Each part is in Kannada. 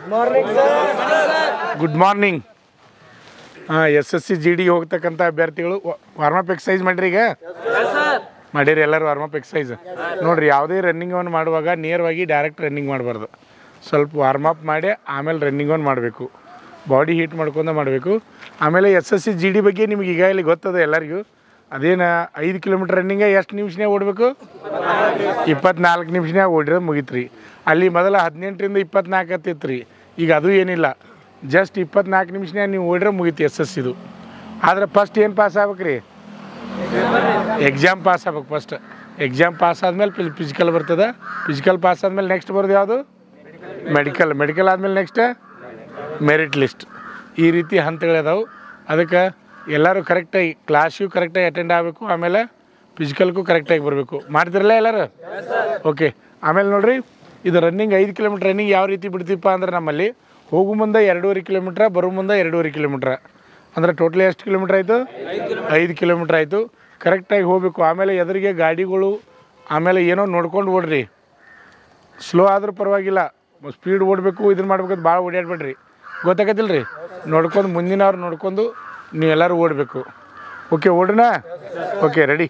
ಗುಡ್ ಮಾರ್ನಿಂಗ್ ಹಾಂ S S C G D ಹೋಗ್ತಕ್ಕಂಥ ಅಭ್ಯರ್ಥಿಗಳು ವಾರ್ಮಪ್ ಎಕ್ಸಸೈಸ್ ಮಾಡಿರಿ ಈಗ ಮಾಡಿರಿ ಎಲ್ಲರೂ ವಾರ್ಮಪ್ ಎಕ್ಸಸೈಸ್ ನೋಡ್ರಿ ಯಾವುದೇ ರನ್ನಿಂಗ್ ಒನ್ ಮಾಡುವಾಗ ನೇರವಾಗಿ ಡೈರೆಕ್ಟ್ ರನ್ನಿಂಗ್ ಮಾಡಬಾರ್ದು ಸ್ವಲ್ಪ ವಾರ್ಮಪ್ ಮಾಡಿ ಆಮೇಲೆ ರನ್ನಿಂಗ್ ಒನ್ ಮಾಡಬೇಕು ಬಾಡಿ ಹೀಟ್ ಮಾಡ್ಕೊಂಡು ಮಾಡಬೇಕು ಆಮೇಲೆ S S C G D ಬಗ್ಗೆ ನಿಮ್ಗೆ ಈಗಾಗಲೇ ಗೊತ್ತದ ಎಲ್ಲರಿಗೂ ಅದೇನು ಐದು ಕಿಲೋಮೀಟ್ರ್ ರನ್ನಿಂಗ ಎಷ್ಟು ನಿಮಿಷನಾಗ ಓಡಬೇಕು ಇಪ್ಪತ್ನಾಲ್ಕು ನಿಮಿಷನಾಗ ಓಡಿರೋದು ಮುಗೀತ್ರಿ ಅಲ್ಲಿ ಮೊದಲ ಹದಿನೆಂಟರಿಂದ ಇಪ್ಪತ್ನಾಲ್ಕು ಹತ್ತಿತ್ತು ರೀ ಈಗ ಅದು ಏನಿಲ್ಲ ಜಸ್ಟ್ ಇಪ್ಪತ್ನಾಲ್ಕು ನಿಮಿಷನಾಗ ನೀವು ಓಡಿದ್ರೆ ಮುಗೀತು ಎಸ್ ಎಸ್ ಇದು ಆದ್ರೆ ಫಸ್ಟ್ ಏನು ಪಾಸ್ ಆಗ್ಬೇಕು ರೀ ಎಕ್ಸಾಮ್ ಪಾಸ್ ಆಗ್ಬೇಕು ಫಸ್ಟ್ ಎಕ್ಸಾಮ್ ಪಾಸ್ ಆದಮೇಲೆ ಫಿಸಿಕಲ್ ಬರ್ತದೆ ಫಿಸಿಕಲ್ ಪಾಸ್ ಆದಮೇಲೆ ನೆಕ್ಸ್ಟ್ ಬರೋದು ಯಾವುದು ಮೆಡಿಕಲ್ ಮೆಡಿಕಲ್ ಆದಮೇಲೆ ನೆಕ್ಸ್ಟ್ ಮೆರಿಟ್ ಲಿಸ್ಟ್ ಈ ರೀತಿ ಹಂತಗಳಿದಾವೆ ಅದಕ್ಕೆ ಎಲ್ಲರೂ ಕರೆಕ್ಟಾಗಿ ಕ್ಲಾಸಿಗೂ ಕರೆಕ್ಟಾಗಿ ಅಟೆಂಡ್ ಆಗಬೇಕು ಆಮೇಲೆ ಫಿಸಿಕಲ್ಗೂ ಕರೆಕ್ಟಾಗಿ ಬರಬೇಕು ಮಾಡ್ತಿರಲ್ಲ ಎಲ್ಲರೂ ಓಕೆ ಆಮೇಲೆ ನೋಡ್ರಿ ಇದು ರನ್ನಿಂಗ್ ಐದು ಕಿಲೋಮೀಟ್ರ್ ರನ್ನಿಂಗ್ ಯಾವ ರೀತಿ ಬಿಡ್ತೀವಪ್ಪ ಅಂದ್ರೆ ನಮ್ಮಲ್ಲಿ ಹೋಗು ಮುಂದೆ ಎರಡೂವರೆ ಕಿಲೋಮೀಟ್ರ ಬರೋ ಮುಂದೆ ಎರಡೂವರೆ ಕಿಲೋಮೀಟ್ರ ಅಂದ್ರೆ ಟೋಟಲಿ ಎಷ್ಟು ಕಿಲೋಮೀಟ್ರ್ ಆಯಿತು ಐದು ಕಿಲೋಮೀಟ್ರ್ ಆಯಿತು ಕರೆಕ್ಟಾಗಿ ಹೋಗಬೇಕು ಆಮೇಲೆ ಎದುರಿಗೆ ಗಾಡಿಗಳು ಆಮೇಲೆ ಏನೋ ನೋಡ್ಕೊಂಡು ಓಡ್ರಿ ಸ್ಲೋ ಆದ್ರೂ ಪರವಾಗಿಲ್ಲ ಸ್ಪೀಡ್ ಓಡಬೇಕು ಇದನ್ನ ಮಾಡ್ಬೇಕು ಭಾಳ ಓಡಾಡ್ಬೇಡ್ರಿ ಗೊತ್ತಾಗತ್ತಿಲ್ಲ ರೀ ನೋಡ್ಕೊಂಡು ಮುಂದಿನವ್ರು ನೋಡ್ಕೊಂಡು ನೀವೆಲ್ಲರೂ ಓಡಬೇಕು ಓಕೆ ಓಡೋಣ ಓಕೆ ರೆಡಿ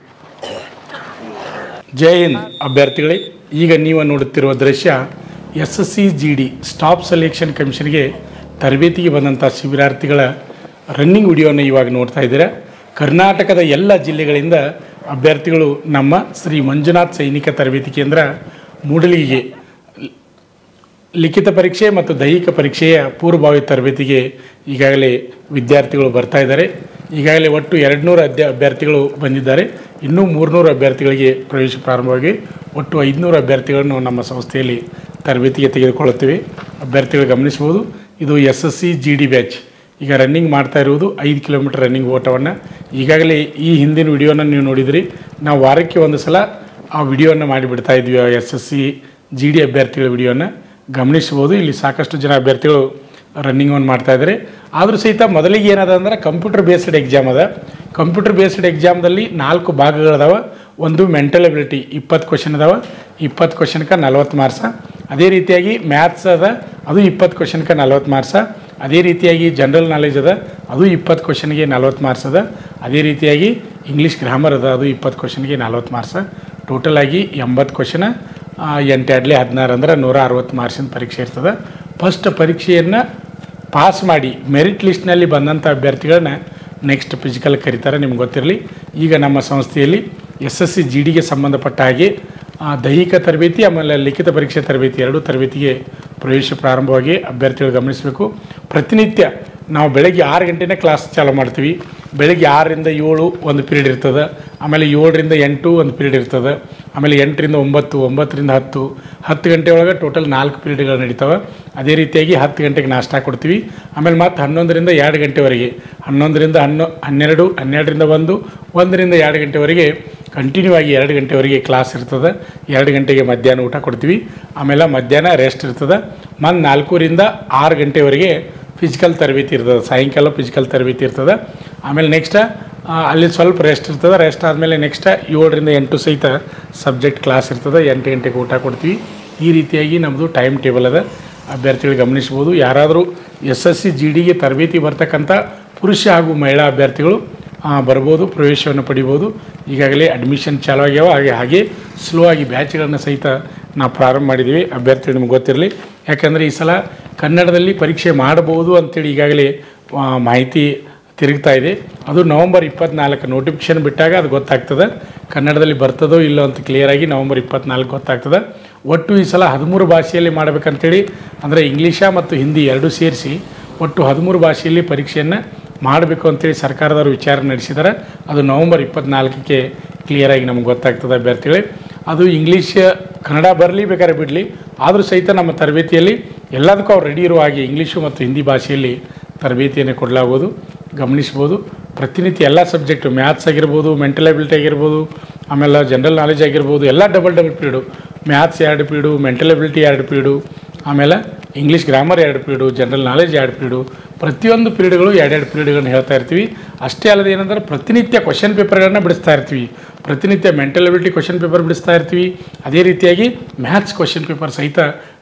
ಜೈ ಹಿಂದ್ ಅಭ್ಯರ್ಥಿಗಳೇ ಈಗ ನೀವು ನೋಡುತ್ತಿರುವ ದೃಶ್ಯ S S C G D staff selection ಕಮಿಷನ್ಗೆ ತರಬೇತಿಗೆ ಬಂದಂಥ ಶಿಬಿರಾರ್ಥಿಗಳ ರನ್ನಿಂಗ್ ವಿಡಿಯೋನ ಇವಾಗ ನೋಡ್ತಾ ಇದ್ದೀರಾ ಕರ್ನಾಟಕದ ಎಲ್ಲ ಜಿಲ್ಲೆಗಳಿಂದ ಅಭ್ಯರ್ಥಿಗಳು ನಮ್ಮ ಶ್ರೀ ಮಂಜುನಾಥ್ ಸೈನಿಕ ತರಬೇತಿ ಕೇಂದ್ರ ಮೂಡಲಿಗೆ ಲಿಖಿತ ಪರೀಕ್ಷೆ ಮತ್ತು ದೈಹಿಕ ಪರೀಕ್ಷೆಯ ಪೂರ್ವಭಾವಿ ತರಬೇತಿಗೆ ಈಗಾಗಲೇ ವಿದ್ಯಾರ್ಥಿಗಳು ಬರ್ತಾ ಇದ್ದಾರೆ ಈಗಾಗಲೇ ಒಟ್ಟು ಎರಡುನೂರು ಅಧ್ಯ ಅಭ್ಯರ್ಥಿಗಳು ಬಂದಿದ್ದಾರೆ ಇನ್ನೂ ಮೂರುನೂರು ಅಭ್ಯರ್ಥಿಗಳಿಗೆ ಪ್ರವೇಶ ಪ್ರಾರಂಭವಾಗಿ ಒಟ್ಟು ಐದುನೂರು ಅಭ್ಯರ್ಥಿಗಳನ್ನು ನಮ್ಮ ಸಂಸ್ಥೆಯಲ್ಲಿ ತರಬೇತಿಗೆ ತೆಗೆದುಕೊಳ್ಳುತ್ತೇವೆ ಅಭ್ಯರ್ಥಿಗಳು ಗಮನಿಸ್ಬೋದು ಇದು S S C G D batch ಈಗ ರನ್ನಿಂಗ್ ಮಾಡ್ತಾ ಇರುವುದು ಐದು ಕಿಲೋಮೀಟರ್ ರನ್ನಿಂಗ್ ಓಟವನ್ನು ಈಗಾಗಲೇ ಈ ಹಿಂದಿನ ವಿಡಿಯೋನ ನೀವು ನೋಡಿದಿರಿ ನಾವು ವಾರಕ್ಕೆ ಒಂದು ಸಲ ಆ ವಿಡಿಯೋನ ಮಾಡಿಬಿಡ್ತಾ ಇದ್ವಿ S S C G D ಅಭ್ಯರ್ಥಿಗಳ ವಿಡಿಯೋನ ಗಮನಿಸ್ಬೋದು ಇಲ್ಲಿ ಸಾಕಷ್ಟು ಜನ ಅಭ್ಯರ್ಥಿಗಳು ರನ್ನಿಂಗ್ ಒನ್ ಮಾಡ್ತಾ ಇದ್ದಾರೆ ಆದರೂ ಸಹಿತ ಮೊದಲಿಗೆ ಏನದ ಅಂದ್ರೆ ಕಂಪ್ಯೂಟರ್ ಬೇಸ್ಡ್ ಎಕ್ಸಾಮ್ ಅದ ಕಂಪ್ಯೂಟರ್ ಬೇಸ್ಡ್ ಎಕ್ಸಾಮ್ದಲ್ಲಿ ನಾಲ್ಕು ಭಾಗಗಳದಾವ ಒಂದು ಮೆಂಟಲ್ ಎಬಿಲಿಟಿ ಇಪ್ಪತ್ತು ಕ್ವಶನ್ ಅದಾವ ಇಪ್ಪತ್ತು ಕ್ವಶನ್ಗೆ ನಲ್ವತ್ತು ಮಾರ್ಕ್ಸ ಅದೇ ರೀತಿಯಾಗಿ ಮ್ಯಾಥ್ಸ್ ಅದ ಅದು ಇಪ್ಪತ್ತು ಕ್ವಶನ್ಗೆ ನಲ್ವತ್ತು ಮಾರ್ಕ್ಸ ಅದೇ ರೀತಿಯಾಗಿ ಜನರಲ್ ನಾಲೆಜ್ ಅದ ಅದು ಇಪ್ಪತ್ತು ಕ್ವಶನ್ಗೆ ನಲ್ವತ್ತು ಮಾರ್ಕ್ಸ್ ಅದ ಅದೇ ರೀತಿಯಾಗಿ ಇಂಗ್ಲೀಷ್ ಗ್ರಾಮರ್ ಅದ ಅದು ಇಪ್ಪತ್ತು ಕ್ವಶನ್ಗೆ ನಲ್ವತ್ತು ಮಾರ್ಕ್ಸ ಟೋಟಲ್ ಆಗಿ ಎಂಬತ್ತು ಕ್ವಶನ ಎಂಟು ಎರಡಲೇ ಹದಿನಾರು ಅಂದ್ರೆ ನೂರ ಅರವತ್ತು ಮಾರ್ಕ್ಸಿನ ಪರೀಕ್ಷೆ ಇರ್ತದೆ ಫಸ್ಟ್ ಪರೀಕ್ಷೆಯನ್ನು ಪಾಸ್ ಮಾಡಿ ಮೆರಿಟ್ ಲಿಸ್ಟ್ನಲ್ಲಿ ಬಂದಂಥ ಅಭ್ಯರ್ಥಿಗಳನ್ನ ನೆಕ್ಸ್ಟ್ ಫಿಸಿಕಲ್ ಕರೀತಾರೆ ನಿಮ್ಗೆ ಗೊತ್ತಿರಲಿ ಈಗ ನಮ್ಮ ಸಂಸ್ಥೆಯಲ್ಲಿ ಎಸ್ ಎಸ್ ಸಿ ಜಿ ಡಿಗೆ ಸಂಬಂಧಪಟ್ಟ ಹಾಗೆ ಆ, ದೈಹಿಕ ತರಬೇತಿ ಆಮೇಲೆ ಲಿಖಿತ ಪರೀಕ್ಷೆ ತರಬೇತಿ ಎರಡೂ ತರಬೇತಿಗೆ ಪ್ರವೇಶ ಪ್ರಾರಂಭವಾಗಿ ಅಭ್ಯರ್ಥಿಗಳು ಗಮನಿಸಬೇಕು ಪ್ರತಿನಿತ್ಯ ನಾವು ಬೆಳಗ್ಗೆ ಆರು ಗಂಟೆನೇ ಕ್ಲಾಸ್ ಚಾಲೂ ಮಾಡ್ತೀವಿ ಬೆಳಗ್ಗೆ ಆರರಿಂದ ಏಳು ಒಂದು ಪೀರಿಯಡ್ ಇರ್ತದೆ ಆಮೇಲೆ ಏಳರಿಂದ ಎಂಟು ಒಂದು ಪೀರಿಯಡ್ ಇರ್ತದೆ ಆಮೇಲೆ ಎಂಟರಿಂದ ಒಂಬತ್ತು ಒಂಬತ್ತರಿಂದ ಹತ್ತು ಹತ್ತು ಗಂಟೆ ಒಳಗೆ ಟೋಟಲ್ ನಾಲ್ಕು ಪೀರಿಯಡ್ಗಳು ನಡೀತವೆ ಅದೇ ರೀತಿಯಾಗಿ ಹತ್ತು ಗಂಟೆಗೆ ನಾಷ್ಟ ಕೊಡ್ತೀವಿ ಆಮೇಲೆ ಮತ್ತೆ ಹನ್ನೊಂದರಿಂದ ಎರಡು ಗಂಟೆವರೆಗೆ ಹನ್ನೊಂದರಿಂದ ಹನ್ನೊ ಹನ್ನೆರಡು ಹನ್ನೆರಡರಿಂದ ಒಂದು ಒಂದರಿಂದ ಎರಡು ಗಂಟೆವರೆಗೆ ಕಂಟಿನ್ಯೂ ಆಗಿ ಎರಡು ಗಂಟೆವರೆಗೆ ಕ್ಲಾಸ್ ಇರ್ತದೆ ಎರಡು ಗಂಟೆಗೆ ಮಧ್ಯಾಹ್ನ ಊಟ ಕೊಡ್ತೀವಿ ಆಮೇಲೆ ಮಧ್ಯಾಹ್ನ ರೆಸ್ಟ್ ಇರ್ತದೆ ಮತ್ತು ನಾಲ್ಕೂರಿಂದ ಆರು ಗಂಟೆವರೆಗೆ ಫಿಸಿಕಲ್ ತರಬೇತಿ ಇರ್ತದೆ ಸಾಯಂಕಾಲ ಫಿಸಿಕಲ್ ತರಬೇತಿ ಇರ್ತದೆ ಆಮೇಲೆ ನೆಕ್ಸ್ಟ್ ಅಲ್ಲಿ ಸ್ವಲ್ಪ ರೆಸ್ಟ್ ಇರ್ತದೆ ರೆಸ್ಟ್ ಆದಮೇಲೆ ನೆಕ್ಸ್ಟ್ ಏಳರಿಂದ ಎಂಟು ಸಹಿತ ಸಬ್ಜೆಕ್ಟ್ ಕ್ಲಾಸ್ ಇರ್ತದೆ ಎಂಟು ಗಂಟೆಗೆ ಊಟ ಕೊಡ್ತೀವಿ ಈ ರೀತಿಯಾಗಿ ನಮ್ಮದು ಟೈಮ್ ಟೇಬಲ್ ಅದ ಅಭ್ಯರ್ಥಿಗಳು ಗಮನಿಸ್ಬೋದು ಯಾರಾದರೂ ಎಸ್ ಎಸ್ ಸಿ ಜಿ ಡಿಗೆ ತರಬೇತಿ ಬರ್ತಕ್ಕಂಥ ಪುರುಷ ಹಾಗೂ ಮಹಿಳಾ ಅಭ್ಯರ್ಥಿಗಳು ಆ, ಬರ್ಬೋದು ಪ್ರವೇಶವನ್ನು ಪಡಿಬೋದು ಈಗಾಗಲೇ ಅಡ್ಮಿಷನ್ ಚಾಲು ಆಗ್ಯಾವ ಹಾಗೆ ಹಾಗೆ ಸ್ಲೋ ಆಗಿ ಬ್ಯಾಚ್ಗಳನ್ನು ಸಹಿತ ನಾವು ಪ್ರಾರಂಭ ಮಾಡಿದ್ದೀವಿ ಅಭ್ಯರ್ಥಿಗಳು ನಿಮ್ಗೆ ಗೊತ್ತಿರಲಿ ಯಾಕಂದರೆ ಈ ಸಲ ಕನ್ನಡದಲ್ಲಿ ಪರೀಕ್ಷೆ ಮಾಡಬಹುದು ಅಂತೇಳಿ ಈಗಾಗಲೇ ಆ, ಮಾಹಿತಿ ತಿರುಗ್ತಾ ಇದೆ ಅದು ನವಂಬರ್ ಇಪ್ಪತ್ನಾಲ್ಕು ನೋಟಿಫಿಕೇಶನ್ ಬಿಟ್ಟಾಗ ಅದು ಗೊತ್ತಾಗ್ತದೆ ಕನ್ನಡದಲ್ಲಿ ಬರ್ತದೋ ಇಲ್ಲೋ ಅಂತ ಕ್ಲಿಯರಾಗಿ ನವಂಬರ್ ಇಪ್ಪತ್ನಾಲ್ಕು ಗೊತ್ತಾಗ್ತದೆ ಒಟ್ಟು ಈ ಸಲ ಹದಿಮೂರು ಭಾಷೆಯಲ್ಲಿ ಮಾಡಬೇಕಂತೇಳಿ ಅಂದರೆ ಇಂಗ್ಲೀಷ ಮತ್ತು ಹಿಂದಿ ಎರಡೂ ಸೇರಿಸಿ ಒಟ್ಟು ಹದಿಮೂರು ಭಾಷೆಯಲ್ಲಿ ಪರೀಕ್ಷೆಯನ್ನು ಮಾಡಬೇಕು ಅಂತೇಳಿ ಸರ್ಕಾರದವರು ವಿಚಾರ ನಡೆಸಿದ್ದಾರೆ ಅದು ನವಂಬರ್ ಇಪ್ಪತ್ನಾಲ್ಕಕ್ಕೆ ಕ್ಲಿಯರಾಗಿ ನಮ್ಗೆ ಗೊತ್ತಾಗ್ತದೆ ಅಭ್ಯರ್ಥಿಗಳೇ ಅದು ಇಂಗ್ಲೀಷ್ ಕನ್ನಡ ಬರಲಿ ಬೇಕಾದ್ರೆ ಬಿಡಲಿ ಆದರೂ ಸಹಿತ ನಮ್ಮ ತರಬೇತಿಯಲ್ಲಿ ಎಲ್ಲದಕ್ಕೂ ಅವ್ರು ರೆಡಿ ಇರುವ ಹಾಗೆ ಇಂಗ್ಲೀಷು ಮತ್ತು ಹಿಂದಿ ಭಾಷೆಯಲ್ಲಿ ತರಬೇತಿಯನ್ನು ಕೊಡಲಾಗುವುದು ಗಮನಿಸ್ಬೋದು ಪ್ರತಿನಿತ್ಯ ಎಲ್ಲ ಸಬ್ಜೆಕ್ಟು ಮ್ಯಾಥ್ಸ್ ಆಗಿರ್ಬೋದು ಮೆಂಟಲ್ ಎಬಿಲಿಟಿ ಆಗಿರ್ಬೋದು ಆಮೇಲೆ ಜನರಲ್ ನಾಲೆಜ್ ಆಗಿರ್ಬೋದು ಎಲ್ಲ ಡಬಲ್ ಡಬಲ್ ಪೀರಿಯಡು ಮ್ಯಾಥ್ಸ್ ಎರಡು ಪೀರಿಯಡು ಮೆಂಟಲ್ ಎಬಿಲಿಟಿ ಎರಡು ಪೀರಿಯಡು ಆಮೇಲೆ ಇಂಗ್ಲೀಷ್ ಗ್ರಾಮರ್ ಎರಡು ಪೀರಿಯಡು ಜನರಲ್ ನಾಲೆಜ್ ಎರಡು ಪೀರಿಯಡು ಪ್ರತಿಯೊಂದು ಪೀರಿಯಡ್ಗಳು ಎರಡೆರಡು ಪೀರಿಯಡ್ಗಳನ್ನ ಹೇಳ್ತಾ ಇರ್ತೀವಿ ಅಷ್ಟೇ ಅಲ್ಲದೆ ಏನಂದ್ರೆ ಪ್ರತಿನಿತ್ಯ ಕ್ವಶನ್ ಪೇಪರ್ಗಳನ್ನ ಬಿಡಿಸ್ತಾ ಇರ್ತೀವಿ ಪ್ರತಿನಿತ್ಯ ಮೆಂಟಲ್ ಎಬಿಲಿಟಿ ಕ್ವಶನ್ ಪೇಪರ್ ಬಿಡಿಸ್ತಾ ಇರ್ತೀವಿ ಅದೇ ರೀತಿಯಾಗಿ ಮ್ಯಾಥ್ಸ್ ಕ್ವಶನ್ ಪೇಪರ್ ಸಹಿತ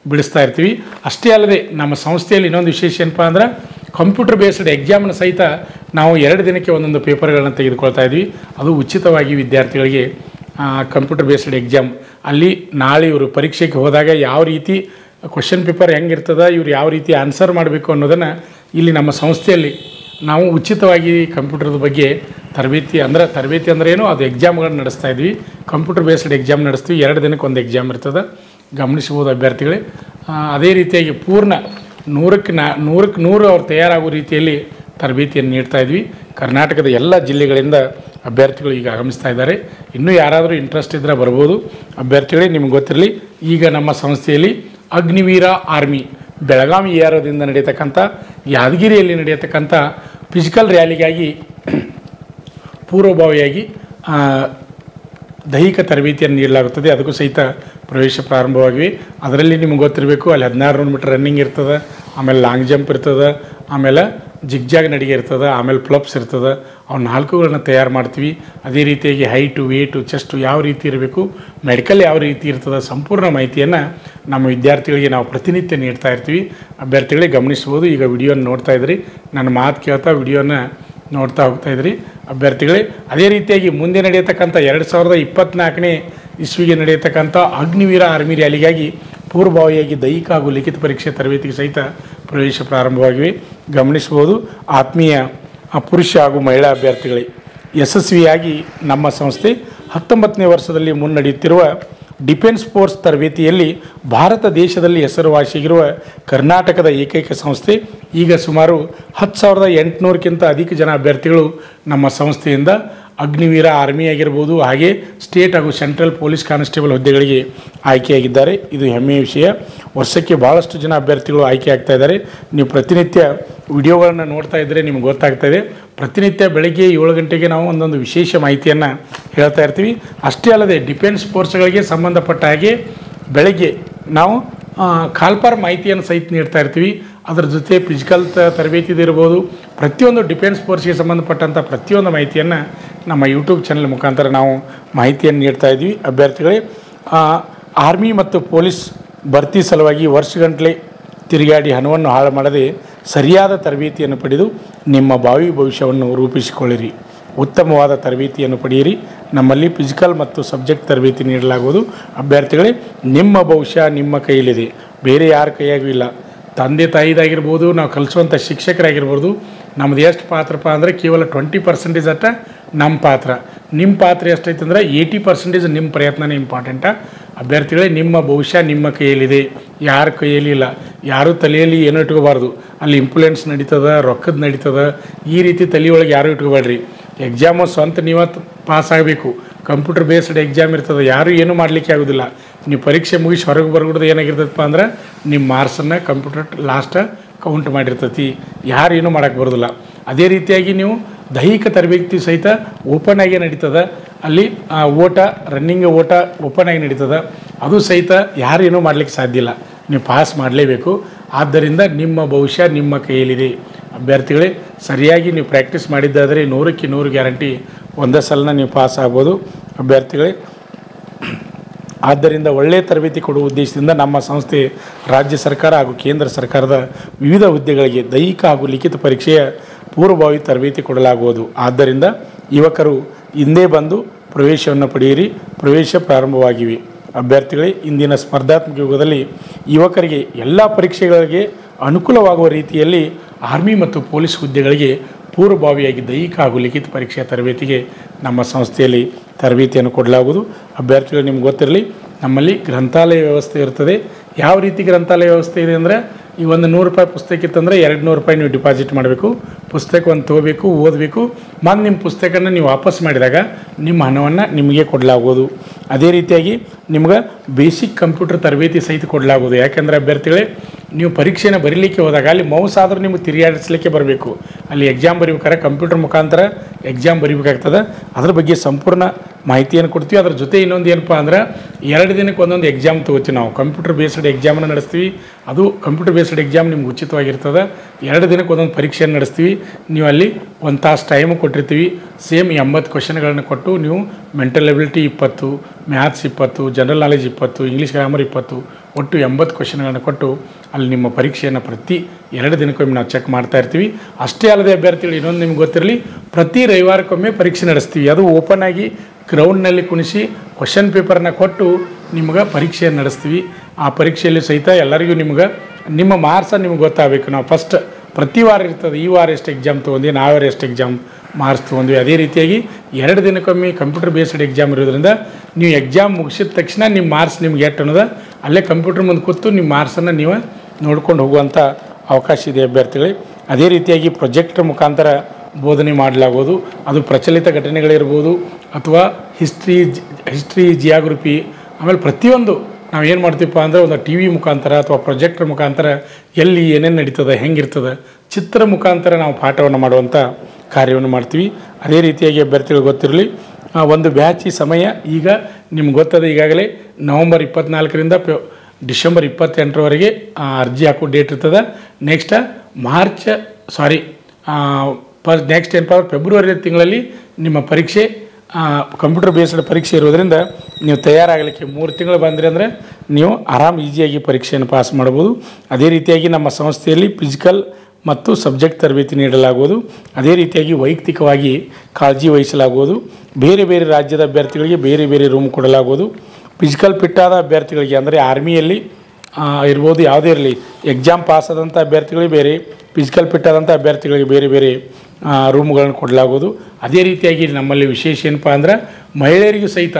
ಬಿಡಿಸ್ತಾ ಇರ್ತೀವಿ ಅಷ್ಟೇ ಅಲ್ಲದೆ ನಮ್ಮ ಸಂಸ್ಥೆಯಲ್ಲಿ ಇನ್ನೊಂದು ವಿಶೇಷ ಏನಪ್ಪ ಅಂದ್ರೆ ಕಂಪ್ಯೂಟರ್ ಬೇಸ್ಡ್ ಎಕ್ಸಾಮ್ನ ಸಹಿತ ನಾವು ಎರಡು ದಿನಕ್ಕೆ ಒಂದೊಂದು ಪೇಪರ್ಗಳನ್ನು ತೆಗೆದುಕೊಳ್ತಾ ಇದ್ವಿ ಅದು ಉಚಿತವಾಗಿ ವಿದ್ಯಾರ್ಥಿಗಳಿಗೆ ಕಂಪ್ಯೂಟರ್ ಬೇಸ್ಡ್ ಎಕ್ಸಾಮ್ ಅಲ್ಲಿ ನಾಳೆ ಇವರು ಪರೀಕ್ಷೆಗೆ ಹೋದಾಗ ಯಾವ ರೀತಿ ಕ್ವಶನ್ ಪೇಪರ್ ಹೆಂಗಿರ್ತದ ಇವ್ರು ಯಾವ ರೀತಿ ಆನ್ಸರ್ ಮಾಡಬೇಕು ಅನ್ನೋದನ್ನು ಇಲ್ಲಿ ನಮ್ಮ ಸಂಸ್ಥೆಯಲ್ಲಿ ನಾವು ಉಚಿತವಾಗಿ ಕಂಪ್ಯೂಟರ್ದ ಬಗ್ಗೆ ತರಬೇತಿ ಅಂದ್ರೆ ತರಬೇತಿ ಅಂದ್ರೆ ಏನು ಅದು ಎಕ್ಸಾಮ್ಗಳನ್ನ ನಡೆಸ್ತಾ ಇದ್ವಿ ಕಂಪ್ಯೂಟರ್ ಬೇಸ್ಡ್ ಎಕ್ಸಾಮ್ ನಡೆಸ್ತೀವಿ ಎರಡು ದಿನಕ್ಕೆ ಒಂದು ಎಕ್ಸಾಮ್ ಇರ್ತದೆ ಗಮನಿಸ್ಬೋದು ಅಭ್ಯರ್ಥಿಗಳೇ ಆ, ಅದೇ ರೀತಿಯಾಗಿ ಪೂರ್ಣ ನೂರಕ್ಕೆ ನಾ ನೂರಕ್ಕೆ ನೂರು ಅವ್ರು ತಯಾರಾಗೋ ರೀತಿಯಲ್ಲಿ ತರಬೇತಿಯನ್ನು ನೀಡ್ತಾ ಇದ್ವಿ ಕರ್ನಾಟಕದ ಎಲ್ಲ ಜಿಲ್ಲೆಗಳಿಂದ ಅಭ್ಯರ್ಥಿಗಳು ಈಗ ಆಗಮಿಸ್ತಾ ಇದ್ದಾರೆ ಇನ್ನೂ ಯಾರಾದರೂ ಇಂಟ್ರೆಸ್ಟ್ ಇದ್ದರೆ ಬರ್ಬೋದು ಅಭ್ಯರ್ಥಿಗಳೇ ನಿಮ್ಗೆ ಗೊತ್ತಿರಲಿ ಈಗ ನಮ್ಮ ಸಂಸ್ಥೆಯಲ್ಲಿ ಅಗ್ನಿವೀರ ಆರ್ಮಿ ಬೆಳಗಾವಿ ಏರೋದಿಂದ ನಡೆಯತಕ್ಕಂಥ ಯಾದಗಿರಿಯಲ್ಲಿ ನಡೆಯತಕ್ಕಂಥ ಫಿಸಿಕಲ್ ರ್ಯಾಲಿಗಾಗಿ ಪೂರ್ವಭಾವಿಯಾಗಿ ಆ, ದೈಹಿಕ ತರಬೇತಿಯನ್ನು ನೀಡಲಾಗುತ್ತದೆ ಅದಕ್ಕೂ ಸಹಿತ ಪ್ರವೇಶ ಪ್ರಾರಂಭವಾಗಿವೆ ಅದರಲ್ಲಿ ನಿಮ್ಗೆ ಗೊತ್ತಿರಬೇಕು ಅಲ್ಲಿ ಹದಿನಾರು ನೂರು ಮೀಟರ್ ರನ್ನಿಂಗ್ ಇರ್ತದೆ ಆಮೇಲೆ ಲಾಂಗ್ ಜಂಪ್ ಇರ್ತದೆ ಆಮೇಲೆ ಜಿಗ್ಜಾಗ್ ನಡಿಗೆ ಇರ್ತದೆ ಆಮೇಲೆ ಫ್ಲಪ್ಸ್ ಇರ್ತದೆ ಅವು ನಾಲ್ಕುಗಳನ್ನ ತಯಾರು ಮಾಡ್ತೀವಿ ಅದೇ ರೀತಿಯಾಗಿ ಹೈಟು ವೇಟು ಚೆಸ್ಟು ಯಾವ ರೀತಿ ಇರಬೇಕು ಮೆಡಿಕಲ್ ಯಾವ ರೀತಿ ಇರ್ತದೆ ಸಂಪೂರ್ಣ ಮಾಹಿತಿಯನ್ನು ನಮ್ಮ ವಿದ್ಯಾರ್ಥಿಗಳಿಗೆ ನಾವು ಪ್ರತಿನಿತ್ಯ ನೀಡ್ತಾ ಇರ್ತೀವಿ ಅಭ್ಯರ್ಥಿಗಳಿಗೆ ಗಮನಿಸ್ಬೋದು ಈಗ ವಿಡಿಯೋನ ನೋಡ್ತಾ ಇದ್ರಿ ನನ್ನ ಮಾತು ಕೇಳ್ತಾ ವಿಡಿಯೋನ ನೋಡ್ತಾ ಹೋಗ್ತಾ ಇದ್ರಿ ಅಭ್ಯರ್ಥಿಗಳೇ ಅದೇ ರೀತಿಯಾಗಿ ಮುಂದೆ ನಡೆಯತಕ್ಕಂಥ ಎರಡು ಸಾವಿರದ ಇಪ್ಪತ್ತ್ನಾಲ್ಕನೇ ಇಸ್ವಿಗೆ ನಡೆಯತಕ್ಕಂಥ ಅಗ್ನಿವೀರ ಆರ್ಮಿ ರ್ಯಾಲಿಗಾಗಿ ಪೂರ್ವಭಾವಿಯಾಗಿ ದೈಹಿಕ ಹಾಗೂ ಲಿಖಿತ ಪರೀಕ್ಷೆ ತರಬೇತಿಗೆ ಸಹಿತ ಪ್ರವೇಶ ಪ್ರಾರಂಭವಾಗಿವೆ ಗಮನಿಸ್ಬೋದು ಆತ್ಮೀಯ ಆ, ಪುರುಷ ಹಾಗೂ ಮಹಿಳಾ ಅಭ್ಯರ್ಥಿಗಳೇ ಯಶಸ್ವಿಯಾಗಿ ನಮ್ಮ ಸಂಸ್ಥೆ ಹತ್ತೊಂಬತ್ತನೇ ವರ್ಷದಲ್ಲಿ ಮುನ್ನಡೆಯುತ್ತಿರುವ ಡಿಫೆನ್ಸ್ ಫೋರ್ಸ್ ತರಬೇತಿಯಲ್ಲಿ ಭಾರತ ದೇಶದಲ್ಲಿ ಹೆಸರುವಾಸಿಯಾಗಿರುವ ಕರ್ನಾಟಕದ ಏಕೈಕ ಸಂಸ್ಥೆ ಈಗ ಸುಮಾರು ಹತ್ತು ಸಾವಿರದ ಎಂಟುನೂರಕ್ಕಿಂತ ಅಧಿಕ ಜನ ಅಭ್ಯರ್ಥಿಗಳು ನಮ್ಮ ಸಂಸ್ಥೆಯಿಂದ ಅಗ್ನಿವೀರ ಆರ್ಮಿ ಆಗಿರ್ಬೋದು ಹಾಗೆ ಸ್ಟೇಟ್ ಹಾಗೂ ಸೆಂಟ್ರಲ್ ಪೊಲೀಸ್ ಕಾನ್ಸ್ಟೇಬಲ್ ಹುದ್ದೆಗಳಿಗೆ ಆಯ್ಕೆಯಾಗಿದ್ದಾರೆ ಇದು ಹೆಮ್ಮೆಯ ವಿಷಯ ವರ್ಷಕ್ಕೆ ಭಾಳಷ್ಟು ಜನ ಅಭ್ಯರ್ಥಿಗಳು ಆಯ್ಕೆ ಆಗ್ತಾ ಇದ್ದಾರೆ ನೀವು ಪ್ರತಿನಿತ್ಯ ವಿಡಿಯೋಗಳನ್ನು ನೋಡ್ತಾ ಇದ್ದರೆ ನಿಮ್ಗೆ ಗೊತ್ತಾಗ್ತಾ ಇದೆ ಪ್ರತಿನಿತ್ಯ ಬೆಳಗ್ಗೆ ಏಳು ಗಂಟೆಗೆ ನಾವು ಒಂದೊಂದು ವಿಶೇಷ ಮಾಹಿತಿಯನ್ನು ಹೇಳ್ತಾ ಇರ್ತೀವಿ ಅಷ್ಟೇ ಅಲ್ಲದೆ ಡಿಫೆನ್ಸ್ ಫೋರ್ಸ್ಗಳಿಗೆ ಸಂಬಂಧಪಟ್ಟ ಹಾಗೆ ಬೆಳಗ್ಗೆ ನಾವು ಆ, ಕಾಲ್ಪಾರ್ ಮಾಹಿತಿಯನ್ನು ಸಹಿತ ನೀಡ್ತಾ ಇರ್ತೀವಿ ಅದರ ಜೊತೆ ಫಿಸಿಕಲ್ ತ ತರಬೇತಿದು ಇರ್ಬೋದು ಪ್ರತಿಯೊಂದು ಡಿಫೆನ್ಸ್ ಫೋರ್ಸ್ಗೆ ಸಂಬಂಧಪಟ್ಟಂಥ ಪ್ರತಿಯೊಂದು ಮಾಹಿತಿಯನ್ನು ನಮ್ಮ ಯೂಟ್ಯೂಬ್ ಚಾನಲ್ ಮುಖಾಂತರ ನಾವು ಮಾಹಿತಿಯನ್ನು ನೀಡ್ತಾ ಇದ್ವಿ ಅಭ್ಯರ್ಥಿಗಳೇ ಆ, ಆರ್ಮಿ ಮತ್ತು ಪೊಲೀಸ್ ಭರ್ತಿ ಸಲುವಾಗಿ ವರ್ಷಗಟ್ಟಲೆ ತಿರುಗಾಡಿ ಹಣವನ್ನು ಹಾಳು ಮಾಡದೆ ಸರಿಯಾದ ತರಬೇತಿಯನ್ನು ಪಡೆದು ನಿಮ್ಮ ಭಾವಿ ಭವಿಷ್ಯವನ್ನು ರೂಪಿಸಿಕೊಳ್ಳಿರಿ ಉತ್ತಮವಾದ ತರಬೇತಿಯನ್ನು ಪಡೆಯಿರಿ ನಮ್ಮಲ್ಲಿ ಫಿಸಿಕಲ್ ಮತ್ತು ಸಬ್ಜೆಕ್ಟ್ ತರಬೇತಿ ನೀಡಲಾಗುವುದು ಅಭ್ಯರ್ಥಿಗಳೇ ನಿಮ್ಮ ಭವಿಷ್ಯ ನಿಮ್ಮ ಕೈಯಲ್ಲಿದೆ ಬೇರೆ ಯಾರ ಕೈಯಾಗೂ ಇಲ್ಲ ತಂದೆ ತಾಯಿದಾಗಿರ್ಬೋದು ನಾವು ಕಲಿಸುವಂಥ ಶಿಕ್ಷಕರಾಗಿರ್ಬೋದು ನಮ್ದು ಎಷ್ಟು ಪಾತ್ರಪ್ಪ ಅಂದರೆ ಕೇವಲ ಟ್ವೆಂಟಿ ಪರ್ಸೆಂಟೇಜ್ ಅಟ್ಟ ನಮ್ಮ ಪಾತ್ರ ನಿಮ್ಮ ಪಾತ್ರ ಎಷ್ಟೈತೆ ಅಂದರೆ ಏಯ್ಟಿ ಪರ್ಸೆಂಟೇಜ್ ನಿಮ್ಮ ಪ್ರಯತ್ನನೇ ಇಂಪಾರ್ಟೆಂಟ ಅಭ್ಯರ್ಥಿಗಳೇ ನಿಮ್ಮ ಭವಿಷ್ಯ ನಿಮ್ಮ ಕೈಯಲ್ಲಿದೆ ಯಾರ ಕೈಯಲ್ಲಿ ಇಲ್ಲ ಯಾರೂ ತಲೆಯಲ್ಲಿ ಏನೂ ಇಟ್ಕೋಬಾರ್ದು ಅಲ್ಲಿ ಇಂಪ್ಲುಯೆನ್ಸ್ ನಡೀತದ ರೊಕ್ಕದ ನಡೀತದ ಈ ರೀತಿ ತಲೆಯೊಳಗೆ ಯಾರೂ ಇಟ್ಕೋಬೇಡ್ರಿ ಎಕ್ಸಾಮು ಸ್ವಂತ ನೀವೇ ಪಾಸ್ ಆಗಬೇಕು ಕಂಪ್ಯೂಟರ್ ಬೇಸ್ಡ್ ಎಕ್ಸಾಮ್ ಇರ್ತದೆ ಯಾರೂ ಏನೂ ಮಾಡಲಿಕ್ಕೆ ಆಗೋದಿಲ್ಲ ನೀವು ಪರೀಕ್ಷೆ ಮುಗಿಸಿ ಹೊರಗೆ ಬರ್ಬಿಡ್ದು ಏನಾಗಿರ್ತದಪ್ಪ ಅಂದ್ರೆ ನಿಮ್ಮ ಮಾರ್ಕ್ಸನ್ನು ಕಂಪ್ಯೂಟರ್ ಲಾಸ್ಟ್ ಕೌಂಟ್ ಮಾಡಿರ್ತೈತಿ ಯಾರು ಏನೂ ಮಾಡೋಕ್ಕೆ ಬರೋದಿಲ್ಲ ಅದೇ ರೀತಿಯಾಗಿ ನೀವು ದೈಹಿಕ ತರಬೇತಿ ಸಹಿತ ಓಪನ್ ಆಗೇ ನಡೀತದೆ ಅಲ್ಲಿ ಆ, ಓಟ ರನ್ನಿಂಗ್ ಓಟ ಓಪನ್ ಆಗಿ ನಡೀತದೆ ಅದು ಸಹಿತ ಯಾರು ಏನೂ ಮಾಡಲಿಕ್ಕೆ ಸಾಧ್ಯ ಇಲ್ಲ ನೀವು ಪಾಸ್ ಮಾಡಲೇಬೇಕು ಆದ್ದರಿಂದ ನಿಮ್ಮ ಭವಿಷ್ಯ ನಿಮ್ಮ ಕೈಯಲ್ಲಿದೆ ಅಭ್ಯರ್ಥಿಗಳೇ ಸರಿಯಾಗಿ ನೀವು ಪ್ರಾಕ್ಟೀಸ್ ಮಾಡಿದ್ದಾದರೆ ನೂರಕ್ಕೆ ನೂರು ಗ್ಯಾರಂಟಿ ಒಂದೇ ಸಲನ ನೀವು ಪಾಸ್ ಆಗ್ಬೋದು ಅಭ್ಯರ್ಥಿಗಳೇ ಆದ್ದರಿಂದ ಒಳ್ಳೆಯ ತರಬೇತಿ ಕೊಡುವ ಉದ್ದೇಶದಿಂದ ನಮ್ಮ ಸಂಸ್ಥೆ ರಾಜ್ಯ ಸರ್ಕಾರ ಹಾಗೂ ಕೇಂದ್ರ ಸರ್ಕಾರದ ವಿವಿಧ ಹುದ್ದೆಗಳಿಗೆ ದೈಹಿಕ ಹಾಗೂ ಲಿಖಿತ ಪರೀಕ್ಷೆಯ ಪೂರ್ವಭಾವಿ ತರಬೇತಿ ಕೊಡಲಾಗುವುದು ಆದ್ದರಿಂದ ಯುವಕರು ಹಿಂದೆ ಬಂದು ಪ್ರವೇಶವನ್ನು ಪಡೆಯಿರಿ ಪ್ರವೇಶ ಪ್ರಾರಂಭವಾಗಿವೆ ಅಭ್ಯರ್ಥಿಗಳೇ ಇಂದಿನ ಸ್ಪರ್ಧಾತ್ಮಕ ಯುಗದಲ್ಲಿ ಯುವಕರಿಗೆ ಎಲ್ಲ ಪರೀಕ್ಷೆಗಳಿಗೆ ಅನುಕೂಲವಾಗುವ ರೀತಿಯಲ್ಲಿ ಆರ್ಮಿ ಮತ್ತು ಪೊಲೀಸ್ ಹುದ್ದೆಗಳಿಗೆ ಪೂರ್ವಭಾವಿಯಾಗಿ ದೈಹಿಕ ಹಾಗೂ ಲಿಖಿತ ಪರೀಕ್ಷೆಯ ತರಬೇತಿಗೆ ನಮ್ಮ ಸಂಸ್ಥೆಯಲ್ಲಿ ತರಬೇತಿಯನ್ನು ಕೊಡಲಾಗುವುದು ಅಭ್ಯರ್ಥಿಗಳು ನಿಮ್ಗೆ ಗೊತ್ತಿರಲಿ ನಮ್ಮಲ್ಲಿ ಗ್ರಂಥಾಲಯ ವ್ಯವಸ್ಥೆ ಇರ್ತದೆ ಯಾವ ರೀತಿ ಗ್ರಂಥಾಲಯ ವ್ಯವಸ್ಥೆ ಇದೆ ಅಂದರೆ ಈ ಒಂದು ನೂರು ರೂಪಾಯಿ ಪುಸ್ತಕ ಇತ್ತಂದರೆ ಎರಡು ನೂರು ರೂಪಾಯಿ ನೀವು ಡಿಪಾಸಿಟ್ ಮಾಡಬೇಕು ಪುಸ್ತಕ ಒಂದು ತೊಗೋಬೇಕು ಓದಬೇಕು ಮತ್ತು ನಿಮ್ಮ ಪುಸ್ತಕನ ನೀವು ವಾಪಸ್ ಮಾಡಿದಾಗ ನಿಮ್ಮ ಹಣವನ್ನು ನಿಮಗೆ ಕೊಡಲಾಗುವುದು ಅದೇ ರೀತಿಯಾಗಿ ನಿಮ್ಗೆ ಬೇಸಿಕ್ ಕಂಪ್ಯೂಟರ್ ತರಬೇತಿ ಸಹಿತ ಕೊಡಲಾಗುವುದು ಯಾಕೆಂದರೆ ಅಭ್ಯರ್ಥಿಗಳೇ ನೀವು ಪರೀಕ್ಷೆನ ಬರೀಲಿಕ್ಕೆ ಹೋದಾಗ ಅಲ್ಲಿ ಮೌಸ್ ಆದರೂ ನಿಮ್ಗೆ ತಿರುಗಾಡಿಸ್ಲಿಕ್ಕೆ ಬರಬೇಕು ಅಲ್ಲಿ ಎಕ್ಸಾಮ್ ಬರೀಬೇಕಾದ್ರೆ ಕಂಪ್ಯೂಟರ್ ಮುಖಾಂತರ ಎಕ್ಸಾಮ್ ಬರೀಬೇಕಾಗ್ತದೆ ಅದ್ರ ಬಗ್ಗೆ ಸಂಪೂರ್ಣ ಮಾಹಿತಿಯನ್ನು ಕೊಡ್ತೀವಿ ಅದ್ರ ಜೊತೆ ಇನ್ನೊಂದು ಏನಪ್ಪ ಅಂದ್ರೆ ಎರಡು ದಿನಕ್ಕೆ ಒಂದೊಂದು ಎಕ್ಸಾಮ್ ತೊಗೋತೀವಿ ನಾವು ಕಂಪ್ಯೂಟರ್ ಬೇಸ್ಡ್ ಎಕ್ಸಾಮನ್ನು ನಡೆಸ್ತೀವಿ ಅದು ಕಂಪ್ಯೂಟರ್ ಬೇಸ್ಡ್ ಎಕ್ಸಾಮ್ ನಿಮ್ಗೆ ಉಚಿತವಾಗಿರ್ತದೆ ಎರಡು ದಿನಕ್ಕೆ ಒಂದೊಂದು ಪರೀಕ್ಷೆಯನ್ನು ನಡೆಸ್ತೀವಿ ನೀವು ಅಲ್ಲಿ ಒಂದು ತಾಸು ಟೈಮು ಕೊಟ್ಟಿರ್ತೀವಿ ಸೇಮ್ ಎಂಬತ್ತು ಕ್ವಶನ್ಗಳನ್ನು ಕೊಟ್ಟು ನೀವು ಮೆಂಟಲ್ ಎಬಿಲಿಟಿ ಇಪ್ಪತ್ತು ಮ್ಯಾಥ್ಸ್ ಇಪ್ಪತ್ತು ಜನರಲ್ ನಾಲೆಜ್ ಇಪ್ಪತ್ತು ಇಂಗ್ಲೀಷ್ ಗ್ರಾಮರ್ ಇಪ್ಪತ್ತು ಒಟ್ಟು ಎಂಬತ್ತು ಕ್ವಶನ್ಗಳನ್ನು ಕೊಟ್ಟು ಅಲ್ಲಿ ನಿಮ್ಮ ಪರೀಕ್ಷೆಯನ್ನು ಪ್ರತಿ ಎರಡು ದಿನಕ್ಕೊಮ್ಮೆ ನಾವು ಚೆಕ್ ಮಾಡ್ತಾ ಇರ್ತೀವಿ ಅಷ್ಟೇ ಅಲ್ಲದೆ ಅಭ್ಯರ್ಥಿಗಳು ಇನ್ನೊಂದು ನಿಮ್ಗೆ ಗೊತ್ತಿರಲಿ ಪ್ರತಿ ರವಿವಾರಕ್ಕೊಮ್ಮೆ ಪರೀಕ್ಷೆ ನಡೆಸ್ತೀವಿ ಅದು ಓಪನ್ ಆಗಿ ಗ್ರೌಂಡ್ನಲ್ಲಿ ಕುಣಿಸಿ ಕ್ವಶನ್ ಪೇಪರ್ನ ಕೊಟ್ಟು ನಿಮ್ಗೆ ಪರೀಕ್ಷೆಯನ್ನು ನಡೆಸ್ತೀವಿ ಆ ಪರೀಕ್ಷೆಯಲ್ಲಿ ಸಹಿತ ಎಲ್ಲರಿಗೂ ನಿಮ್ಗೆ ನಿಮ್ಮ ಮಾರ್ಕ್ಸ ನಿಮ್ಗೆ ಗೊತ್ತಾಗಬೇಕು ನಾವು ಫಸ್ಟ್ ಪ್ರತಿ ವಾರ ಇರ್ತದೆ ಈ ವಾರ ಎಷ್ಟು ಎಕ್ಸಾಮ್ ತೊಗೊಂಡ್ವಿ ನಾವಾರ ಎಷ್ಟು ಎಕ್ಸಾಮ್ ಮಾರ್ಕ್ಸ್ ತೊಗೊಂಡ್ವಿ ಅದೇ ರೀತಿಯಾಗಿ ಎರಡು ದಿನಕ್ಕೊಮ್ಮೆ ಕಂಪ್ಯೂಟರ್ ಬೇಸ್ಡ್ ಎಕ್ಸಾಮ್ ಇರೋದ್ರಿಂದ ನೀವು ಎಕ್ಸಾಮ್ ಮುಗಿಸಿದ ತಕ್ಷಣ ನಿಮ್ಮ ಮಾರ್ಕ್ಸ್ ನಿಮ್ಗೆ ಎಷ್ಟು ಅನ್ನೋದು ಅಲ್ಲೇ ಕಂಪ್ಯೂಟರ್ ಮುಂದೆ ಕೂತು ನಿಮ್ಮ ಮಾರ್ಕ್ಸನ್ನು ನೀವು ನೋಡ್ಕೊಂಡು ಹೋಗುವಂಥ ಅವಕಾಶ ಇದೆ ಅಭ್ಯರ್ಥಿಗಳಿಗೆ ಅದೇ ರೀತಿಯಾಗಿ ಪ್ರೊಜೆಕ್ಟರ್ ಮುಖಾಂತರ ಬೋಧನೆ ಮಾಡಲಾಗೋದು ಅದು ಪ್ರಚಲಿತ ಘಟನೆಗಳಿರ್ಬೋದು ಅಥವಾ ಹಿಸ್ಟ್ರಿ ಹಿಸ್ಟ್ರಿ ಜಿಯಾಗ್ರಫಿ ಆಮೇಲೆ ಪ್ರತಿಯೊಂದು ನಾವು ಏನು ಮಾಡ್ತೀವಪ್ಪ ಅಂದರೆ ಒಂದು ಟಿ ವಿ ಮುಖಾಂತರ ಅಥವಾ ಪ್ರೊಜೆಕ್ಟರ್ ಮುಖಾಂತರ ಎಲ್ಲಿ ಏನೇನು ನಡೀತದೆ ಹೆಂಗಿರ್ತದೆ ಚಿತ್ರ ಮುಖಾಂತರ ನಾವು ಪಾಠವನ್ನು ಮಾಡುವಂಥ ಕಾರ್ಯವನ್ನು ಮಾಡ್ತೀವಿ ಅದೇ ರೀತಿಯಾಗಿ ಅಭ್ಯರ್ಥಿಗಳು ಗೊತ್ತಿರಲಿ ಆ, ಒಂದು ಬ್ಯಾಚಿ ಸಮಯ ಈಗ ನಿಮ್ಗೆ ಗೊತ್ತದೆ ಈಗಾಗಲೇ ನವಂಬರ್ ಇಪ್ಪತ್ನಾಲ್ಕರಿಂದ ಫೆ ಡಿಸೆಂಬರ್ ಇಪ್ಪತ್ತೆಂಟರವರೆಗೆ ಆ, ಅರ್ಜಿ ಹಾಕೋ ಡೇಟ್ ಇರ್ತದೆ ನೆಕ್ಸ್ಟ್ ಮಾರ್ಚ್ ಸಾರಿ ಪರ್ ನೆಕ್ಸ್ಟ್ ಏನಪ್ಪ ಅಂದ್ರೆ ಫೆಬ್ರವರಿ ತಿಂಗಳಲ್ಲಿ ನಿಮ್ಮ ಪರೀಕ್ಷೆ ಕಂಪ್ಯೂಟರ್ ಬೇಸ್ಡ್ ಪರೀಕ್ಷೆ ಇರೋದ್ರಿಂದ ನೀವು ತಯಾರಾಗಲಿಕ್ಕೆ ಮೂರು ತಿಂಗಳು ಬಂದ್ರಿ ಅಂದರೆ ನೀವು ಆರಾಮ್ ಈಸಿಯಾಗಿ ಪರೀಕ್ಷೆಯನ್ನು ಪಾಸ್ ಮಾಡ್ಬೋದು ಅದೇ ರೀತಿಯಾಗಿ ನಮ್ಮ ಸಂಸ್ಥೆಯಲ್ಲಿ ಫಿಸಿಕಲ್ ಮತ್ತು ಸಬ್ಜೆಕ್ಟ್ ತರಬೇತಿ ನೀಡಲಾಗುವುದು ಅದೇ ರೀತಿಯಾಗಿ ವೈಯಕ್ತಿಕವಾಗಿ ಕಾಳಜಿ ವಹಿಸಲಾಗುವುದು ಬೇರೆ ಬೇರೆ ರಾಜ್ಯದ ಅಭ್ಯರ್ಥಿಗಳಿಗೆ ಬೇರೆ ಬೇರೆ ರೂಮ್ ಕೊಡಲಾಗುವುದು ಫಿಸಿಕಲ್ ಫಿಟ್ಟಾದ ಅಭ್ಯರ್ಥಿಗಳಿಗೆ ಅಂದರೆ ಆರ್ಮಿಯಲ್ಲಿ ಆ, ಇರ್ಬೋದು ಯಾವುದೇ ಇರಲಿ ಎಕ್ಸಾಮ್ ಪಾಸ್ ಆದಂಥ ಅಭ್ಯರ್ಥಿಗಳಿಗೆ ಬೇರೆ ಫಿಸಿಕಲ್ ಫಿಟ್ ಆದಂಥ ಅಭ್ಯರ್ಥಿಗಳಿಗೆ ಬೇರೆ ಬೇರೆ ಆ, ರೂಮ್ಗಳನ್ನು ಕೊಡಲಾಗೋದು ಅದೇ ರೀತಿಯಾಗಿ ನಮ್ಮಲ್ಲಿ ವಿಶೇಷ ಏನಪ್ಪ ಅಂದ್ರೆ ಮಹಿಳೆಯರಿಗೂ ಸಹಿತ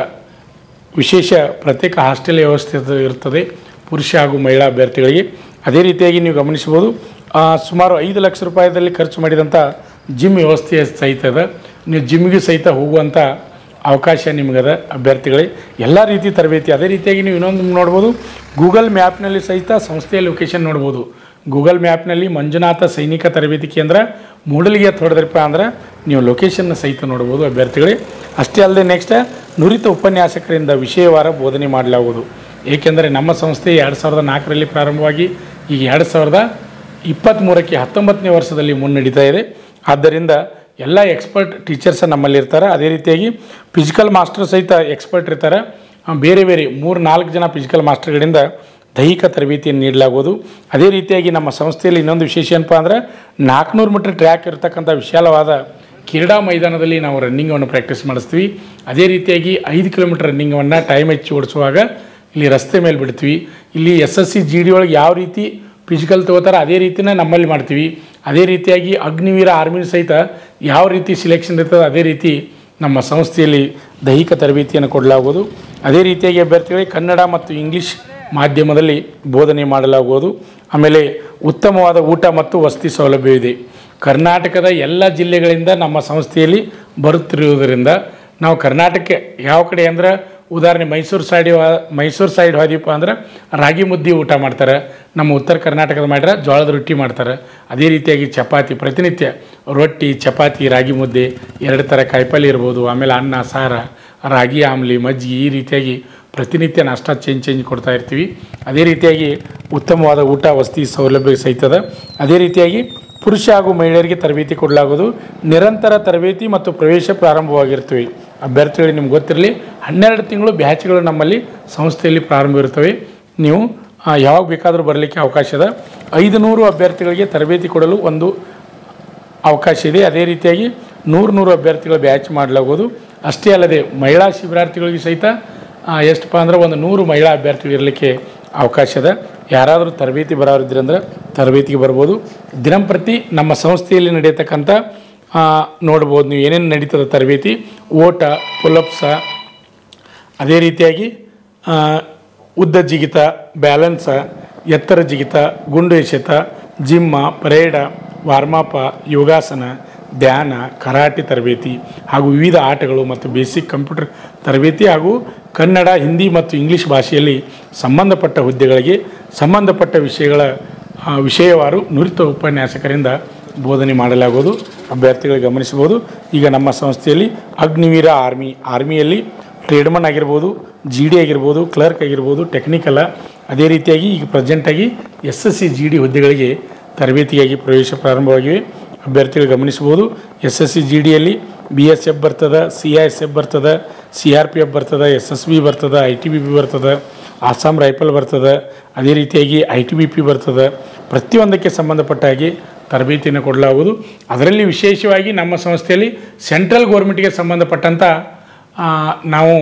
ವಿಶೇಷ ಪ್ರತ್ಯೇಕ ಹಾಸ್ಟೆಲ್ ವ್ಯವಸ್ಥೆ ಇರ್ತದೆ- ಇರ್ತದೆ ಪುರುಷ ಹಾಗೂ ಮಹಿಳಾ ಅಭ್ಯರ್ಥಿಗಳಿಗೆ ಅದೇ ರೀತಿಯಾಗಿ ನೀವು ಗಮನಿಸ್ಬೋದು ಆ, ಸುಮಾರು ಐದು ಲಕ್ಷ ರೂಪಾಯಿದಲ್ಲಿ ಖರ್ಚು ಮಾಡಿದಂಥ ಜಿಮ್ ವ್ಯವಸ್ಥೆ ಸಹಿತ ಇದೆ ನೀವು ಜಿಮ್ಗೆ ಸಹಿತ ಹೋಗುವಂಥ ಅವಕಾಶ ನಿಮಗದ ಅಭ್ಯರ್ಥಿಗಳೇ ಎಲ್ಲ ರೀತಿ ತರಬೇತಿ ಅದೇ ರೀತಿಯಾಗಿ ನೀವು ಇನ್ನೊಂದು ನೋಡ್ಬೋದು ಗೂಗಲ್ ಮ್ಯಾಪ್ನಲ್ಲಿ ಸಹಿತ ಸಂಸ್ಥೆಯ ಲೊಕೇಶನ್ ನೋಡ್ಬೋದು ಗೂಗಲ್ ಮ್ಯಾಪ್ನಲ್ಲಿ ಮಂಜುನಾಥ ಸೈನಿಕ ತರಬೇತಿ ಕೇಂದ್ರ ಮೂಡಲಿಗೆ ಹೊಡೆದ್ರಪ್ಪ ಅಂದ್ರೆ ನೀವು ಲೊಕೇಶನ್ನ ಸಹಿತ ನೋಡ್ಬೋದು ಅಭ್ಯರ್ಥಿಗಳೇ ಅಷ್ಟೇ ಅಲ್ಲದೆ ನೆಕ್ಸ್ಟ್ ನುರಿತ ಉಪನ್ಯಾಸಕರಿಂದ ವಿಷಯವಾರ ಬೋಧನೆ ಮಾಡಲಾಗುವುದು ಏಕೆಂದರೆ ನಮ್ಮ ಸಂಸ್ಥೆ ಎರಡು ಸಾವಿರದ ನಾಲ್ಕರಲ್ಲಿ ಪ್ರಾರಂಭವಾಗಿ ಈಗ ಎರಡು ಸಾವಿರದ ಇಪ್ಪತ್ತ್ಮೂರಕ್ಕೆ ಹತ್ತೊಂಬತ್ತನೇ ವರ್ಷದಲ್ಲಿ ಮುನ್ನಡೀತಾ ಇದೆ ಆದ್ದರಿಂದ ಎಲ್ಲ ಎಕ್ಸ್ಪರ್ಟ್ ಟೀಚರ್ಸ್ ನಮ್ಮಲ್ಲಿ ಇರ್ತಾರೆ ಅದೇ ರೀತಿಯಾಗಿ ಫಿಸಿಕಲ್ ಮಾಸ್ಟರ್ ಸಹಿತ ಎಕ್ಸ್ಪರ್ಟ್ ಇರ್ತಾರೆ ಆ, ಬೇರೆ ಬೇರೆ ಮೂರು ನಾಲ್ಕು ಜನ ಫಿಸಿಕಲ್ ಮಾಸ್ಟರ್ಗಳಿಂದ ದೈಹಿಕ ತರಬೇತಿಯನ್ನು ನೀಡಲಾಗುವುದು ಅದೇ ರೀತಿಯಾಗಿ ನಮ್ಮ ಸಂಸ್ಥೆಯಲ್ಲಿ ಇನ್ನೊಂದು ವಿಶೇಷ ಏನಪ್ಪ ಅಂದರೆ ನಾಲ್ಕುನೂರು ಮೀಟ್ರ್ ಟ್ರ್ಯಾಕ್ ಇರತಕ್ಕಂಥ ವಿಶಾಲವಾದ ಕ್ರೀಡಾ ಮೈದಾನದಲ್ಲಿ ನಾವು ರನ್ನಿಂಗನ್ನು ಪ್ರಾಕ್ಟೀಸ್ ಮಾಡಿಸ್ತೀವಿ ಅದೇ ರೀತಿಯಾಗಿ ಐದು ಕಿಲೋಮೀಟರ್ ರನ್ನಿಂಗನ್ನು ಟೈಮ್ ಹೆಚ್ಚಿ ಓಡಿಸುವಾಗ ಇಲ್ಲಿ ರಸ್ತೆ ಮೇಲೆ ಬಿಡ್ತೀವಿ ಇಲ್ಲಿ S S C G D ಒಳಗೆ ಯಾವ ರೀತಿ ಫಿಸಿಕಲ್ ತಗೋತಾರೆ ಅದೇ ರೀತಿನೇ ನಮ್ಮಲ್ಲಿ ಮಾಡ್ತೀವಿ ಅದೇ ರೀತಿಯಾಗಿ ಅಗ್ನಿವೀರ ಆರ್ಮಿ ಸಹಿತ ಯಾವ ರೀತಿ ಸಿಲೆಕ್ಷನ್ ಇರ್ತದೆ ಅದೇ ರೀತಿ ನಮ್ಮ ಸಂಸ್ಥೆಯಲ್ಲಿ ದೈಹಿಕ ತರಬೇತಿಯನ್ನು ಕೊಡಲಾಗುವುದು ಅದೇ ರೀತಿಯಾಗಿ ಅಭ್ಯರ್ಥಿಗಳಿಗೆ ಕನ್ನಡ ಮತ್ತು ಇಂಗ್ಲೀಷ್ ಮಾಧ್ಯಮದಲ್ಲಿ ಬೋಧನೆ ಮಾಡಲಾಗುವುದು ಆಮೇಲೆ ಉತ್ತಮವಾದ ಊಟ ಮತ್ತು ವಸತಿ ಸೌಲಭ್ಯವಿದೆ ಕರ್ನಾಟಕದ ಎಲ್ಲ ಜಿಲ್ಲೆಗಳಿಂದ ನಮ್ಮ ಸಂಸ್ಥೆಯಲ್ಲಿ ಬರುತ್ತಿರುವುದರಿಂದ ನಾವು ಕರ್ನಾಟಕಕ್ಕೆ ಯಾವ ಕಡೆ ಅಂದ್ರೆ ಉದಾಹರಣೆ ಮೈಸೂರು ಸೈಡ್ ಮೈಸೂರು ಸೈಡ್ ಹೋದೀಪ ಅಂದ್ರೆ ರಾಗಿ ಮುದ್ದೆ ಊಟ ಮಾಡ್ತಾರೆ ನಮ್ಮ ಉತ್ತರ ಕರ್ನಾಟಕದ ಮಾಡ್ರೆ ಜೋಳದ ರೊಟ್ಟಿ ಮಾಡ್ತಾರೆ ಅದೇ ರೀತಿಯಾಗಿ ಚಪಾತಿ ಪ್ರತಿನಿತ್ಯ ರೊಟ್ಟಿ ಚಪಾತಿ ರಾಗಿ ಮುದ್ದೆ ಎರಡು ಥರ ಕಾಯಿಪಲ್ಯ ಇರ್ಬೋದು ಆಮೇಲೆ ಅನ್ನ ಸಾರ ರಾಗಿ ಆಮ್ಲಿ ಮಜ್ಜಿಗೆ ಈ ರೀತಿಯಾಗಿ ಪ್ರತಿನಿತ್ಯ ನಾಷ್ಟ ಚೇಂಜ್ ಚೇಂಜ್ ಕೊಡ್ತಾ ಇರ್ತೀವಿ ಅದೇ ರೀತಿಯಾಗಿ ಉತ್ತಮವಾದ ಊಟ ವಸತಿ ಸೌಲಭ್ಯ ಸಹಿತದ ಅದೇ ರೀತಿಯಾಗಿ ಪುರುಷ ಹಾಗೂ ಮಹಿಳೆಯರಿಗೆ ತರಬೇತಿ ಕೊಡಲಾಗುವುದು ನಿರಂತರ ತರಬೇತಿ ಮತ್ತು ಪ್ರವೇಶ ಪ್ರಾರಂಭವಾಗಿರ್ತವೆ ಅಭ್ಯರ್ಥಿಗಳಿಗೆ ನಿಮ್ಗೆ ಗೊತ್ತಿರಲಿ ಹನ್ನೆರಡು ತಿಂಗಳು ಬ್ಯಾಚ್ಗಳು ನಮ್ಮಲ್ಲಿ ಸಂಸ್ಥೆಯಲ್ಲಿ ಪ್ರಾರಂಭ ಇರ್ತವೆ ನೀವು ಆ, ಯಾವಾಗ ಬೇಕಾದರೂ ಬರಲಿಕ್ಕೆ ಅವಕಾಶ ಇದೆ ಐದು ನೂರು ಅಭ್ಯರ್ಥಿಗಳಿಗೆ ತರಬೇತಿ ಕೊಡಲು ಒಂದು ಅವಕಾಶ ಇದೆ ಅದೇ ರೀತಿಯಾಗಿ ನೂರು ನೂರು ಅಭ್ಯರ್ಥಿಗಳ ಬ್ಯಾಚ್ ಮಾಡಲಾಗುವುದು ಅಷ್ಟೇ ಅಲ್ಲದೆ ಮಹಿಳಾ ಶಿಬಿರಾರ್ಥಿಗಳಿಗೆ ಸಹಿತ ಆ, ಎಷ್ಟಪ್ಪ ಅಂದ್ರೆ ಒಂದು ನೂರು ಮಹಿಳಾ ಅಭ್ಯರ್ಥಿಗಳು ಇರಲಿಕ್ಕೆ ಅವಕಾಶ ಇದೆ ಯಾರಾದರೂ ತರಬೇತಿ ಬರೋರಿದ್ರೆ ಅಂದ್ರೆ ತರಬೇತಿಗೆ ಬರ್ಬೋದು ದಿನಂಪ್ರತಿ ನಮ್ಮ ಸಂಸ್ಥೆಯಲ್ಲಿ ನಡೆಯತಕ್ಕಂಥ ಆ, ನೋಡ್ಬೋದು ನೀವು ಏನೇನು ನಡೀತದೆ ತರಬೇತಿ ಓಟ ಪುಲಪ್ಸ ಅದೇ ರೀತಿಯಾಗಿ ಆ, ಉದ್ದ ಜಿಗಿತ ಬ್ಯಾಲೆನ್ಸ ಎತ್ತರ ಜಿಗಿತ ಗುಂಡು ಎಸೆತ ಜಿಮ್ಮ ಪರೇಡ ವಾರ್ಮಾಪ ಯೋಗಾಸನ ಧ್ಯಾನ ಕರಾಟೆ ತರಬೇತಿ ಹಾಗೂ ವಿವಿಧ ಆಟಗಳು ಮತ್ತು ಬೇಸಿಕ್ ಕಂಪ್ಯೂಟರ್ ತರಬೇತಿ ಹಾಗೂ ಕನ್ನಡ ಹಿಂದಿ ಮತ್ತು ಇಂಗ್ಲೀಷ್ ಭಾಷೆಯಲ್ಲಿ ಸಂಬಂಧಪಟ್ಟ ಹುದ್ದೆಗಳಿಗೆ ಸಂಬಂಧಪಟ್ಟ ವಿಷಯಗಳ ಆ, ವಿಷಯವಾರು ನುರಿತ ಉಪನ್ಯಾಸಕರಿಂದ ಬೋಧನೆ ಮಾಡಲಾಗುವುದು ಅಭ್ಯರ್ಥಿಗಳು ಗಮನಿಸಬಹುದು ಈಗ ನಮ್ಮ ಸಂಸ್ಥೆಯಲ್ಲಿ ಅಗ್ನಿವೀರ ಆರ್ಮಿ ಆರ್ಮಿಯಲ್ಲಿ ಟ್ರೇಡ್ಮನ್ ಆಗಿರ್ಬೋದು ಜಿ ಡಿ ಆಗಿರ್ಬೋದು ಕ್ಲರ್ಕ್ ಆಗಿರ್ಬೋದು ಟೆಕ್ನಿಕಲ ಅದೇ ರೀತಿಯಾಗಿ ಈಗ ಪ್ರೆಸೆಂಟಾಗಿ S S C G D ಹುದ್ದೆಗಳಿಗೆ ತರಬೇತಿಗಾಗಿ ಪ್ರವೇಶ ಪ್ರಾರಂಭವಾಗಿವೆ ಅಭ್ಯರ್ಥಿಗಳು ಗಮನಿಸಬಹುದು ಎಸ್ ಎಸ್ ಸಿ ಜಿ ಡಿಯಲ್ಲಿ ಬಿ ಎಸ್ ಎಫ್ ಬರ್ತದೆ ಸಿ ಐ ಎಸ್ ಎಫ್ ಬರ್ತದೆ ಸಿ ಆರ್ ಪಿ ಎಫ್ ಬರ್ತದೆ ಎಸ್ ಎಸ್ ಬಿ ಬರ್ತದೆ ಐ ಟಿ ಬಿ ಪಿ ಬರ್ತದೆ ಆಸಾಮ್ ರೈಫಲ್ ಬರ್ತದೆ ಅದೇ ರೀತಿಯಾಗಿ ಐ ಟಿ ಬಿ ಪಿ ಬರ್ತದೆ ಪ್ರತಿಯೊಂದಕ್ಕೆ ಸಂಬಂಧಪಟ್ಟ ಹಾಗೆ ತರಬೇತಿಯನ್ನು ಕೊಡಲಾಗುವುದು ಅದರಲ್ಲಿ ವಿಶೇಷವಾಗಿ ನಮ್ಮ ಸಂಸ್ಥೆಯಲ್ಲಿ ಸೆಂಟ್ರಲ್ ಗೌರ್ಮೆಂಟ್ಗೆ ಸಂಬಂಧಪಟ್ಟಂಥ ಆ, ನಾವು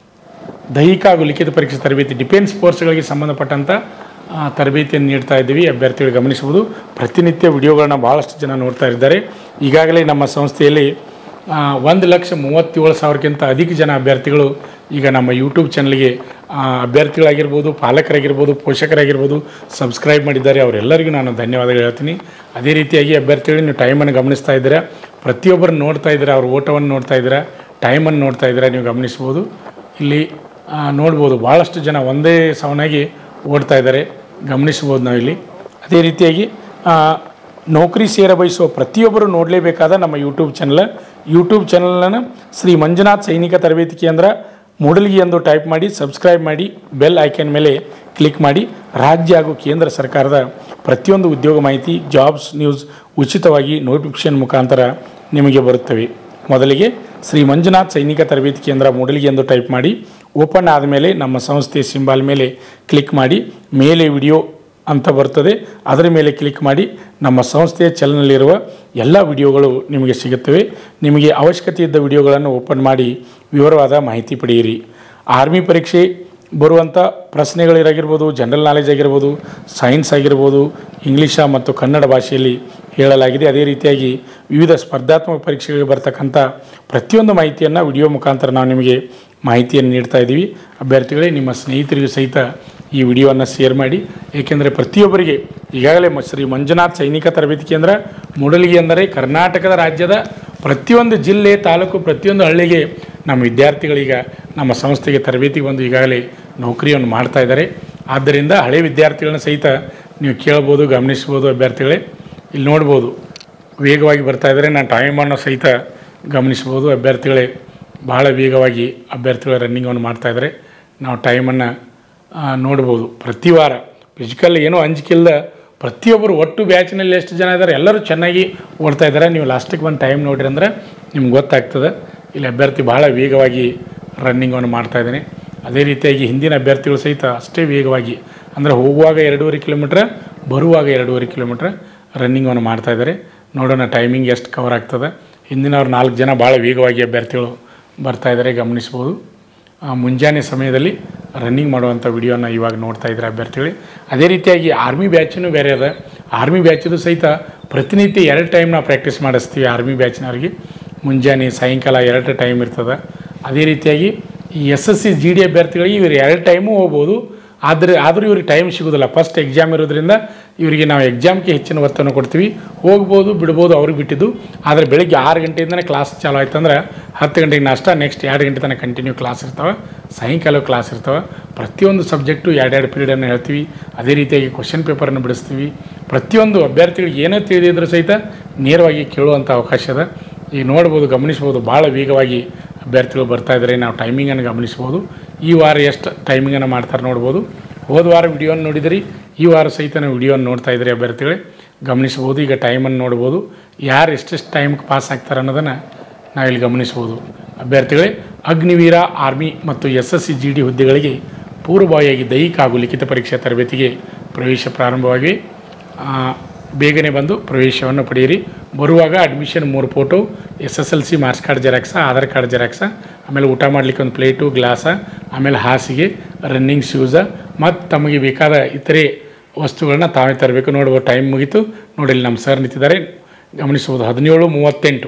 ದೈಹಿಕ ಹಾಗೂ ಲಿಖಿತ ಪರೀಕ್ಷೆ ತರಬೇತಿ ಡಿಫೆನ್ಸ್ ಫೋರ್ಸ್ಗಳಿಗೆ ಸಂಬಂಧಪಟ್ಟಂಥ ಆ, ತರಬೇತಿಯನ್ನು ನೀಡ್ತಾ ಇದ್ದೀವಿ ಅಭ್ಯರ್ಥಿಗಳು ಗಮನಿಸಬಹುದು ಪ್ರತಿನಿತ್ಯ ವಿಡಿಯೋಗಳನ್ನ ಭಾಳಷ್ಟು ಜನ ನೋಡ್ತಾ ಇದ್ದಾರೆ ಈಗಾಗಲೇ ನಮ್ಮ ಸಂಸ್ಥೆಯಲ್ಲಿ ಆ, ಒಂದು ಲಕ್ಷ ಮೂವತ್ತೇಳು ಸಾವಿರಕ್ಕಿಂತ ಅಧಿಕ ಜನ ಅಭ್ಯರ್ಥಿಗಳು ಈಗ ನಮ್ಮ ಯೂಟ್ಯೂಬ್ ಚಾನಲ್ಗೆ ಆ, ಅಭ್ಯರ್ಥಿಗಳಾಗಿರ್ಬೋದು ಪಾಲಕರಾಗಿರ್ಬೋದು ಪೋಷಕರಾಗಿರ್ಬೋದು ಸಬ್ಸ್ಕ್ರೈಬ್ ಮಾಡಿದ್ದಾರೆ ಅವರೆಲ್ಲರಿಗೂ ನಾನು ಧನ್ಯವಾದಗಳು ಹೇಳ್ತೀನಿ ಅದೇ ರೀತಿಯಾಗಿ ಅಭ್ಯರ್ಥಿಗಳು ನೀವು ಟೈಮನ್ನು ಗಮನಿಸ್ತಾ ಇದ್ದೀರಾ ಪ್ರತಿಯೊಬ್ಬರನ್ನು ನೋಡ್ತಾ ಇದ್ದೀರಾ ಅವ್ರ ಓಟವನ್ನು ನೋಡ್ತಾ ಇದ್ದೀರಾ ಟೈಮನ್ನು ನೋಡ್ತಾ ಇದ್ದೀರಾ ನೀವು ಗಮನಿಸ್ಬೋದು ಇಲ್ಲಿ ಆ, ನೋಡ್ಬೋದು ಭಾಳಷ್ಟು ಜನ ಒಂದೇ ಸವನಾಗಿ ಓಡ್ತಾ ಇದ್ದಾರೆ ಗಮನಿಸ್ಬೋದು ನಾವಿಲ್ಲಿ ಅದೇ ರೀತಿಯಾಗಿ ಆ, ನೌಕರಿ ಸೇರ ಬಯಸುವ ಪ್ರತಿಯೊಬ್ಬರು ನೋಡಲೇಬೇಕಾದ ನಮ್ಮ ಯೂಟ್ಯೂಬ್ ಚಾನಲ್ ಯೂಟ್ಯೂಬ್ ಚಾನಲನ್ನು ಶ್ರೀ ಮಂಜುನಾಥ್ ಸೈನಿಕ ತರಬೇತಿ ಕೇಂದ್ರ ಮೂಡಲ್ಗಿ ಎಂದು ಟೈಪ್ ಮಾಡಿ ಸಬ್ಸ್ಕ್ರೈಬ್ ಮಾಡಿ ಬೆಲ್ ಐಕನ್ ಮೇಲೆ ಕ್ಲಿಕ್ ಮಾಡಿ ರಾಜ್ಯ ಹಾಗೂ ಕೇಂದ್ರ ಸರ್ಕಾರದ ಪ್ರತಿಯೊಂದು ಉದ್ಯೋಗ ಮಾಹಿತಿ ಜಾಬ್ಸ್ ನ್ಯೂಸ್ ಉಚಿತವಾಗಿ ನೋಟಿಫಿಕೇಶನ್ ಮುಖಾಂತರ ನಿಮಗೆ ಬರುತ್ತವೆ ಮೊದಲಿಗೆ ಶ್ರೀ ಮಂಜುನಾಥ್ ಸೈನಿಕ ತರಬೇತಿ ಕೇಂದ್ರ ಮೂಡಲ್ಗಿ ಎಂದು ಟೈಪ್ ಮಾಡಿ ಓಪನ್ ಆದಮೇಲೆ ನಮ್ಮ ಸಂಸ್ಥೆ ಸಿಂಬಲ್ ಮೇಲೆ ಕ್ಲಿಕ್ ಮಾಡಿ ಮೇಲೆ ವಿಡಿಯೋ ಅಂತ ಬರ್ತದೆ ಅದರ ಮೇಲೆ ಕ್ಲಿಕ್ ಮಾಡಿ ನಮ್ಮ ಸಂಸ್ಥೆಯ ಚಾನಲ್ನಲ್ಲಿರುವ ಎಲ್ಲ ವಿಡಿಯೋಗಳು ನಿಮಗೆ ಸಿಗುತ್ತವೆ ನಿಮಗೆ ಅವಶ್ಯಕತೆ ಇದ್ದ ವಿಡಿಯೋಗಳನ್ನು ಓಪನ್ ಮಾಡಿ ವಿವರವಾದ ಮಾಹಿತಿ ಪಡೆಯಿರಿ ಆರ್ಮಿ ಪರೀಕ್ಷೆ ಬರುವಂಥ ಪ್ರಶ್ನೆಗಳಿರಾಗಿರ್ಬೋದು ಜನರಲ್ ನಾಲೆಜ್ ಆಗಿರ್ಬೋದು ಸೈನ್ಸ್ ಆಗಿರ್ಬೋದು ಇಂಗ್ಲೀಷ ಮತ್ತು ಕನ್ನಡ ಭಾಷೆಯಲ್ಲಿ ಹೇಳಲಾಗಿದೆ ಅದೇ ರೀತಿಯಾಗಿ ವಿವಿಧ ಸ್ಪರ್ಧಾತ್ಮಕ ಪರೀಕ್ಷೆಗಳಿಗೆ ಬರ್ತಕ್ಕಂಥ ಪ್ರತಿಯೊಂದು ಮಾಹಿತಿಯನ್ನು ವಿಡಿಯೋ ಮುಖಾಂತರ ನಾವು ನಿಮಗೆ ಮಾಹಿತಿಯನ್ನು ನೀಡ್ತಾ ಇದ್ದೀವಿ ಅಭ್ಯರ್ಥಿಗಳೇ ನಿಮ್ಮ ಸ್ನೇಹಿತರಿಗೂ ಸಹಿತ ಈ ವಿಡಿಯೋವನ್ನು ಶೇರ್ ಮಾಡಿ ಏಕೆಂದರೆ ಪ್ರತಿಯೊಬ್ಬರಿಗೆ ಈಗಾಗಲೇ ಮ- ಶ್ರೀ ಮಂಜುನಾಥ್ ಸೈನಿಕ ತರಬೇತಿ ಕೇಂದ್ರ ಮೂಡಲ್ಗಿ ಅಂದರೆ ಕರ್ನಾಟಕದ ರಾಜ್ಯದ ಪ್ರತಿಯೊಂದು ಜಿಲ್ಲೆ ತಾಲೂಕು ಪ್ರತಿಯೊಂದು ಹಳ್ಳಿಗೆ ನಮ್ಮ ವಿದ್ಯಾರ್ಥಿಗಳೀಗ ನಮ್ಮ ಸಂಸ್ಥೆಗೆ ತರಬೇತಿಗೆ ಬಂದು ಈಗಾಗಲೇ ನೌಕರಿಯನ್ನು ಮಾಡ್ತಾ ಇದ್ದಾರೆ ಆದ್ದರಿಂದ ಹಳೆ ವಿದ್ಯಾರ್ಥಿಗಳನ್ನ ಸಹಿತ ನೀವು ಕೇಳ್ಬೋದು ಗಮನಿಸ್ಬೋದು ಅಭ್ಯರ್ಥಿಗಳೇ ಇಲ್ಲಿ ನೋಡ್ಬೋದು ವೇಗವಾಗಿ ಬರ್ತಾ ಇದ್ದಾರೆ ನಾನು ಟೈಮನ್ನು ಸಹಿತ ಗಮನಿಸ್ಬೋದು ಅಭ್ಯರ್ಥಿಗಳೇ ಬಹಳ ವೇಗವಾಗಿ ಅಭ್ಯರ್ಥಿಗಳ ರನ್ನಿಂಗನ್ನು ಮಾಡ್ತಾ ಇದ್ದಾರೆ ನಾವು ಟೈಮನ್ನು ನೋಡ್ಬೋದು ಪ್ರತಿ ವಾರ ಫಿಸಿಕಲ್ ಏನೋ ಅಂಜಿಕಿಲ್ದ ಪ್ರತಿಯೊಬ್ಬರು ಒಟ್ಟು ಬ್ಯಾಚ್ನಲ್ಲಿ ಎಷ್ಟು ಜನ ಇದ್ದಾರೆ ಎಲ್ಲರೂ ಚೆನ್ನಾಗಿ ಓಡ್ತಾ ಇದ್ದಾರೆ ನೀವು ಲಾಸ್ಟಿಗೆ ಬಂದು ಟೈಮ್ ನೋಡ್ರಿ ಅಂದ್ರೆ ನಿಮ್ಗೆ ಗೊತ್ತಾಗ್ತದೆ ಇಲ್ಲಿ ಅಭ್ಯರ್ಥಿ ಬಹಳ ವೇಗವಾಗಿ ರನ್ನಿಂಗನ್ನು ಮಾಡ್ತಾ ಇದ್ದಾನೆ ಅದೇ ರೀತಿಯಾಗಿ ಹಿಂದಿನ ಅಭ್ಯರ್ಥಿಗಳು ಸಹಿತ ಅಷ್ಟೇ ವೇಗವಾಗಿ ಅಂದರೆ ಹೋಗುವಾಗ ಎರಡೂವರೆ ಕಿಲೋಮೀಟ್ರ್ ಬರುವಾಗ ಎರಡೂವರೆ ಕಿಲೋಮೀಟ್ರ್ ರನ್ನಿಂಗನ್ನು ಮಾಡ್ತಾ ಇದ್ದಾರೆ ನೋಡೋಣ ಟೈಮಿಂಗ್ ಎಷ್ಟು ಕವರ್ ಆಗ್ತದೆ ಹಿಂದಿನವ್ರು ನಾಲ್ಕು ಜನ ಭಾಳ ವೇಗವಾಗಿ ಅಭ್ಯರ್ಥಿಗಳು ಬರ್ತಾ ಇದ್ದಾರೆ ಗಮನಿಸ್ಬೋದು ಆ, ಮುಂಜಾನೆ ಸಮಯದಲ್ಲಿ ರನ್ನಿಂಗ್ ಮಾಡುವಂಥ ವಿಡಿಯೋನ ಇವಾಗ ನೋಡ್ತಾ ಇದ್ದಾರೆ ಅಭ್ಯರ್ಥಿಗಳು ಅದೇ ರೀತಿಯಾಗಿ ಆರ್ಮಿ ಬ್ಯಾಚನ್ನು ಬೇರೆ ಅದ ಆರ್ಮಿ ಬ್ಯಾಚದು ಸಹಿತ ಪ್ರತಿನಿತ್ಯ ಎರಡು ಟೈಮ್ ನಾವು ಪ್ರಾಕ್ಟೀಸ್ ಮಾಡಿಸ್ತೀವಿ ಆರ್ಮಿ ಬ್ಯಾಚ್ನವ್ರಿಗೆ ಮುಂಜಾನೆ ಸಾಯಂಕಾಲ ಎರಡು ಟೈಮ್ ಇರ್ತದೆ ಅದೇ ರೀತಿಯಾಗಿ ಈ S S C G D ಅಭ್ಯರ್ಥಿಗಳಿಗೆ ಇವರು ಎರಡು ಟೈಮು ಹೋಗ್ಬೋದು ಆದರೆ ಆದರೂ ಇವ್ರಿಗೆ ಟೈಮ್ ಸಿಗೋದಿಲ್ಲ ಫಸ್ಟ್ ಎಕ್ಸಾಮ್ ಇರೋದ್ರಿಂದ ಇವರಿಗೆ ನಾವು ಎಕ್ಸಾಮ್ಗೆ ಹೆಚ್ಚಿನ ಒತ್ತನ್ನು ಕೊಡ್ತೀವಿ ಹೋಗ್ಬೋದು ಬಿಡ್ಬೋದು ಅವ್ರಿಗೆ ಬಿಟ್ಟಿದ್ದು ಆದರೆ ಬೆಳಿಗ್ಗೆ ಆರು ಗಂಟೆಯಿಂದನೇ ಕ್ಲಾಸ್ ಚಾಲು ಆಯ್ತಂದ್ರೆ ಹತ್ತು ಗಂಟೆಗೆ ನಾಷ್ಟ ನೆಕ್ಸ್ಟ್ ಎರಡು ಗಂಟೆ ತನಕ ಕಂಟಿನ್ಯೂ ಕ್ಲಾಸ್ ಇರ್ತಾವೆ ಸಾಯಂಕಾಲ ಕ್ಲಾಸ್ ಇರ್ತಾವೆ ಪ್ರತಿಯೊಂದು ಸಬ್ಜೆಕ್ಟು ಎರಡೆರಡು ಪೀರಿಯಡನ್ನು ಹೇಳ್ತೀವಿ ಅದೇ ರೀತಿಯಾಗಿ ಕ್ವಶನ್ ಪೇಪರನ್ನು ಬಿಡಿಸ್ತೀವಿ ಪ್ರತಿಯೊಂದು ಅಭ್ಯರ್ಥಿಗಳಿಗೆ ಏನೇ ತಿಳಿದಿದ್ರೂ ಸಹಿತ ನೇರವಾಗಿ ಕೇಳುವಂಥ ಅವಕಾಶ ಅದ ಈಗ ನೋಡ್ಬೋದು ಗಮನಿಸ್ಬೋದು ಭಾಳ ವೇಗವಾಗಿ ಅಭ್ಯರ್ಥಿಗಳು ಬರ್ತಾ ಇದ್ದಾರೆ ನಾವು ಟೈಮಿಂಗನ್ನು ಗಮನಿಸ್ಬೋದು ಈ ವಾರ ಎಷ್ಟು ಟೈಮಿಂಗನ್ನು ಮಾಡ್ತಾರೆ ನೋಡ್ಬೋದು ಹೋದ ವಾರ ವಿಡಿಯೋನ ನೋಡಿದಿರಿ ಈ ವಾರ ಸಹಿತ ನಾವು ವಿಡಿಯೋನ ನೋಡ್ತಾ ಇದ್ದೀರಿ ಅಭ್ಯರ್ಥಿಗಳೇ ಗಮನಿಸ್ಬೋದು ಈಗ ಟೈಮನ್ನು ನೋಡ್ಬೋದು ಯಾರು ಎಷ್ಟೆಷ್ಟು ಟೈಮ್ಗೆ ಪಾಸ್ ಆಗ್ತಾರೆ ಅನ್ನೋದನ್ನು ನಾವಿಲ್ಲಿ ಗಮನಿಸ್ಬೋದು ಅಭ್ಯರ್ಥಿಗಳೇ ಅಗ್ನಿವೀರ ಆರ್ಮಿ ಮತ್ತು S S C G D ಹುದ್ದೆಗಳಿಗೆ ಪೂರ್ವಭಾವಿಯಾಗಿ ದೈಹಿಕ ಹಾಗೂ ಲಿಖಿತ ಪರೀಕ್ಷಾ ತರಬೇತಿಗೆ ಪ್ರವೇಶ ಪ್ರಾರಂಭವಾಗಿವೆ ಆ, ಬೇಗನೆ ಬಂದು ಪ್ರವೇಶವನ್ನು ಪಡೆಯಿರಿ ಬರುವಾಗ ಅಡ್ಮಿಷನ್ ಮೂರು photo S S L C marks card xerox Aadhaar card xerox ಆಮೇಲೆ ಊಟ ಮಾಡಲಿಕ್ಕೆ ಒಂದು ಪ್ಲೇಟು ಗ್ಲಾಸ ಆಮೇಲೆ ಹಾಸಿಗೆ ರನ್ನಿಂಗ್ ಶೂಸ ಮತ್ತು ತಮಗೆ ಬೇಕಾದ ಇತರೆ ವಸ್ತುಗಳನ್ನ ತಾವೇ ತರಬೇಕು ನೋಡುವ ಟೈಮ್ ಮುಗೀತು ನೋಡಿ ಇಲ್ಲಿ ನಮ್ಮ ಸರ್ ನಿಂತಿದ್ದಾರೆ ಗಮನಿಸ್ಬೋದು ಹದಿನೇಳು ಮೂವತ್ತೆಂಟು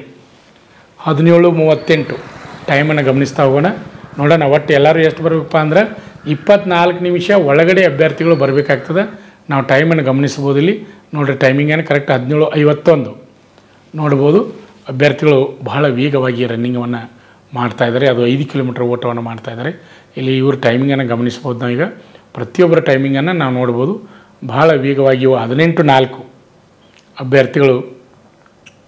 ಹದಿನೇಳು ಮೂವತ್ತೆಂಟು ಟೈಮನ್ನು ಗಮನಿಸ್ತಾ ಹೋಗೋಣ ನೋಡೋಣ ಒಟ್ಟು ಎಲ್ಲರೂ ಎಷ್ಟು ಬರಬೇಕಪ್ಪ ಅಂದ್ರೆ ಇಪ್ಪತ್ನಾಲ್ಕು ನಿಮಿಷ ಒಳಗಡೆ ಅಭ್ಯರ್ಥಿಗಳು ಬರಬೇಕಾಗ್ತದೆ ನಾವು ಟೈಮನ್ನು ಗಮನಿಸ್ಬೋದು ಇಲ್ಲಿ ನೋಡಿರಿ ಟೈಮಿಂಗನ್ನು ಕರೆಕ್ಟ್ ಹದಿನೇಳು ಐವತ್ತೊಂದು ನೋಡ್ಬೋದು ಅಭ್ಯರ್ಥಿಗಳು ಬಹಳ ವೇಗವಾಗಿ ರನ್ನಿಂಗನ್ನು ಮಾಡ್ತಾ ಇದ್ದಾರೆ ಅದು ಐದು ಕಿಲೋಮೀಟರ್ ಓಟವನ್ನು ಮಾಡ್ತಾ ಇದ್ದಾರೆ ಇಲ್ಲಿ ಇವ್ರ ಟೈಮಿಂಗನ್ನು ಗಮನಿಸ್ಬೋದು ನಾವೀಗ ಪ್ರತಿಯೊಬ್ಬರ ಟೈಮಿಂಗನ್ನು ನಾವು ನೋಡ್ಬೋದು ಬಹಳ ವೇಗವಾಗಿ ಇವು ಹದಿನೆಂಟು ನಾಲ್ಕು ಅಭ್ಯರ್ಥಿಗಳು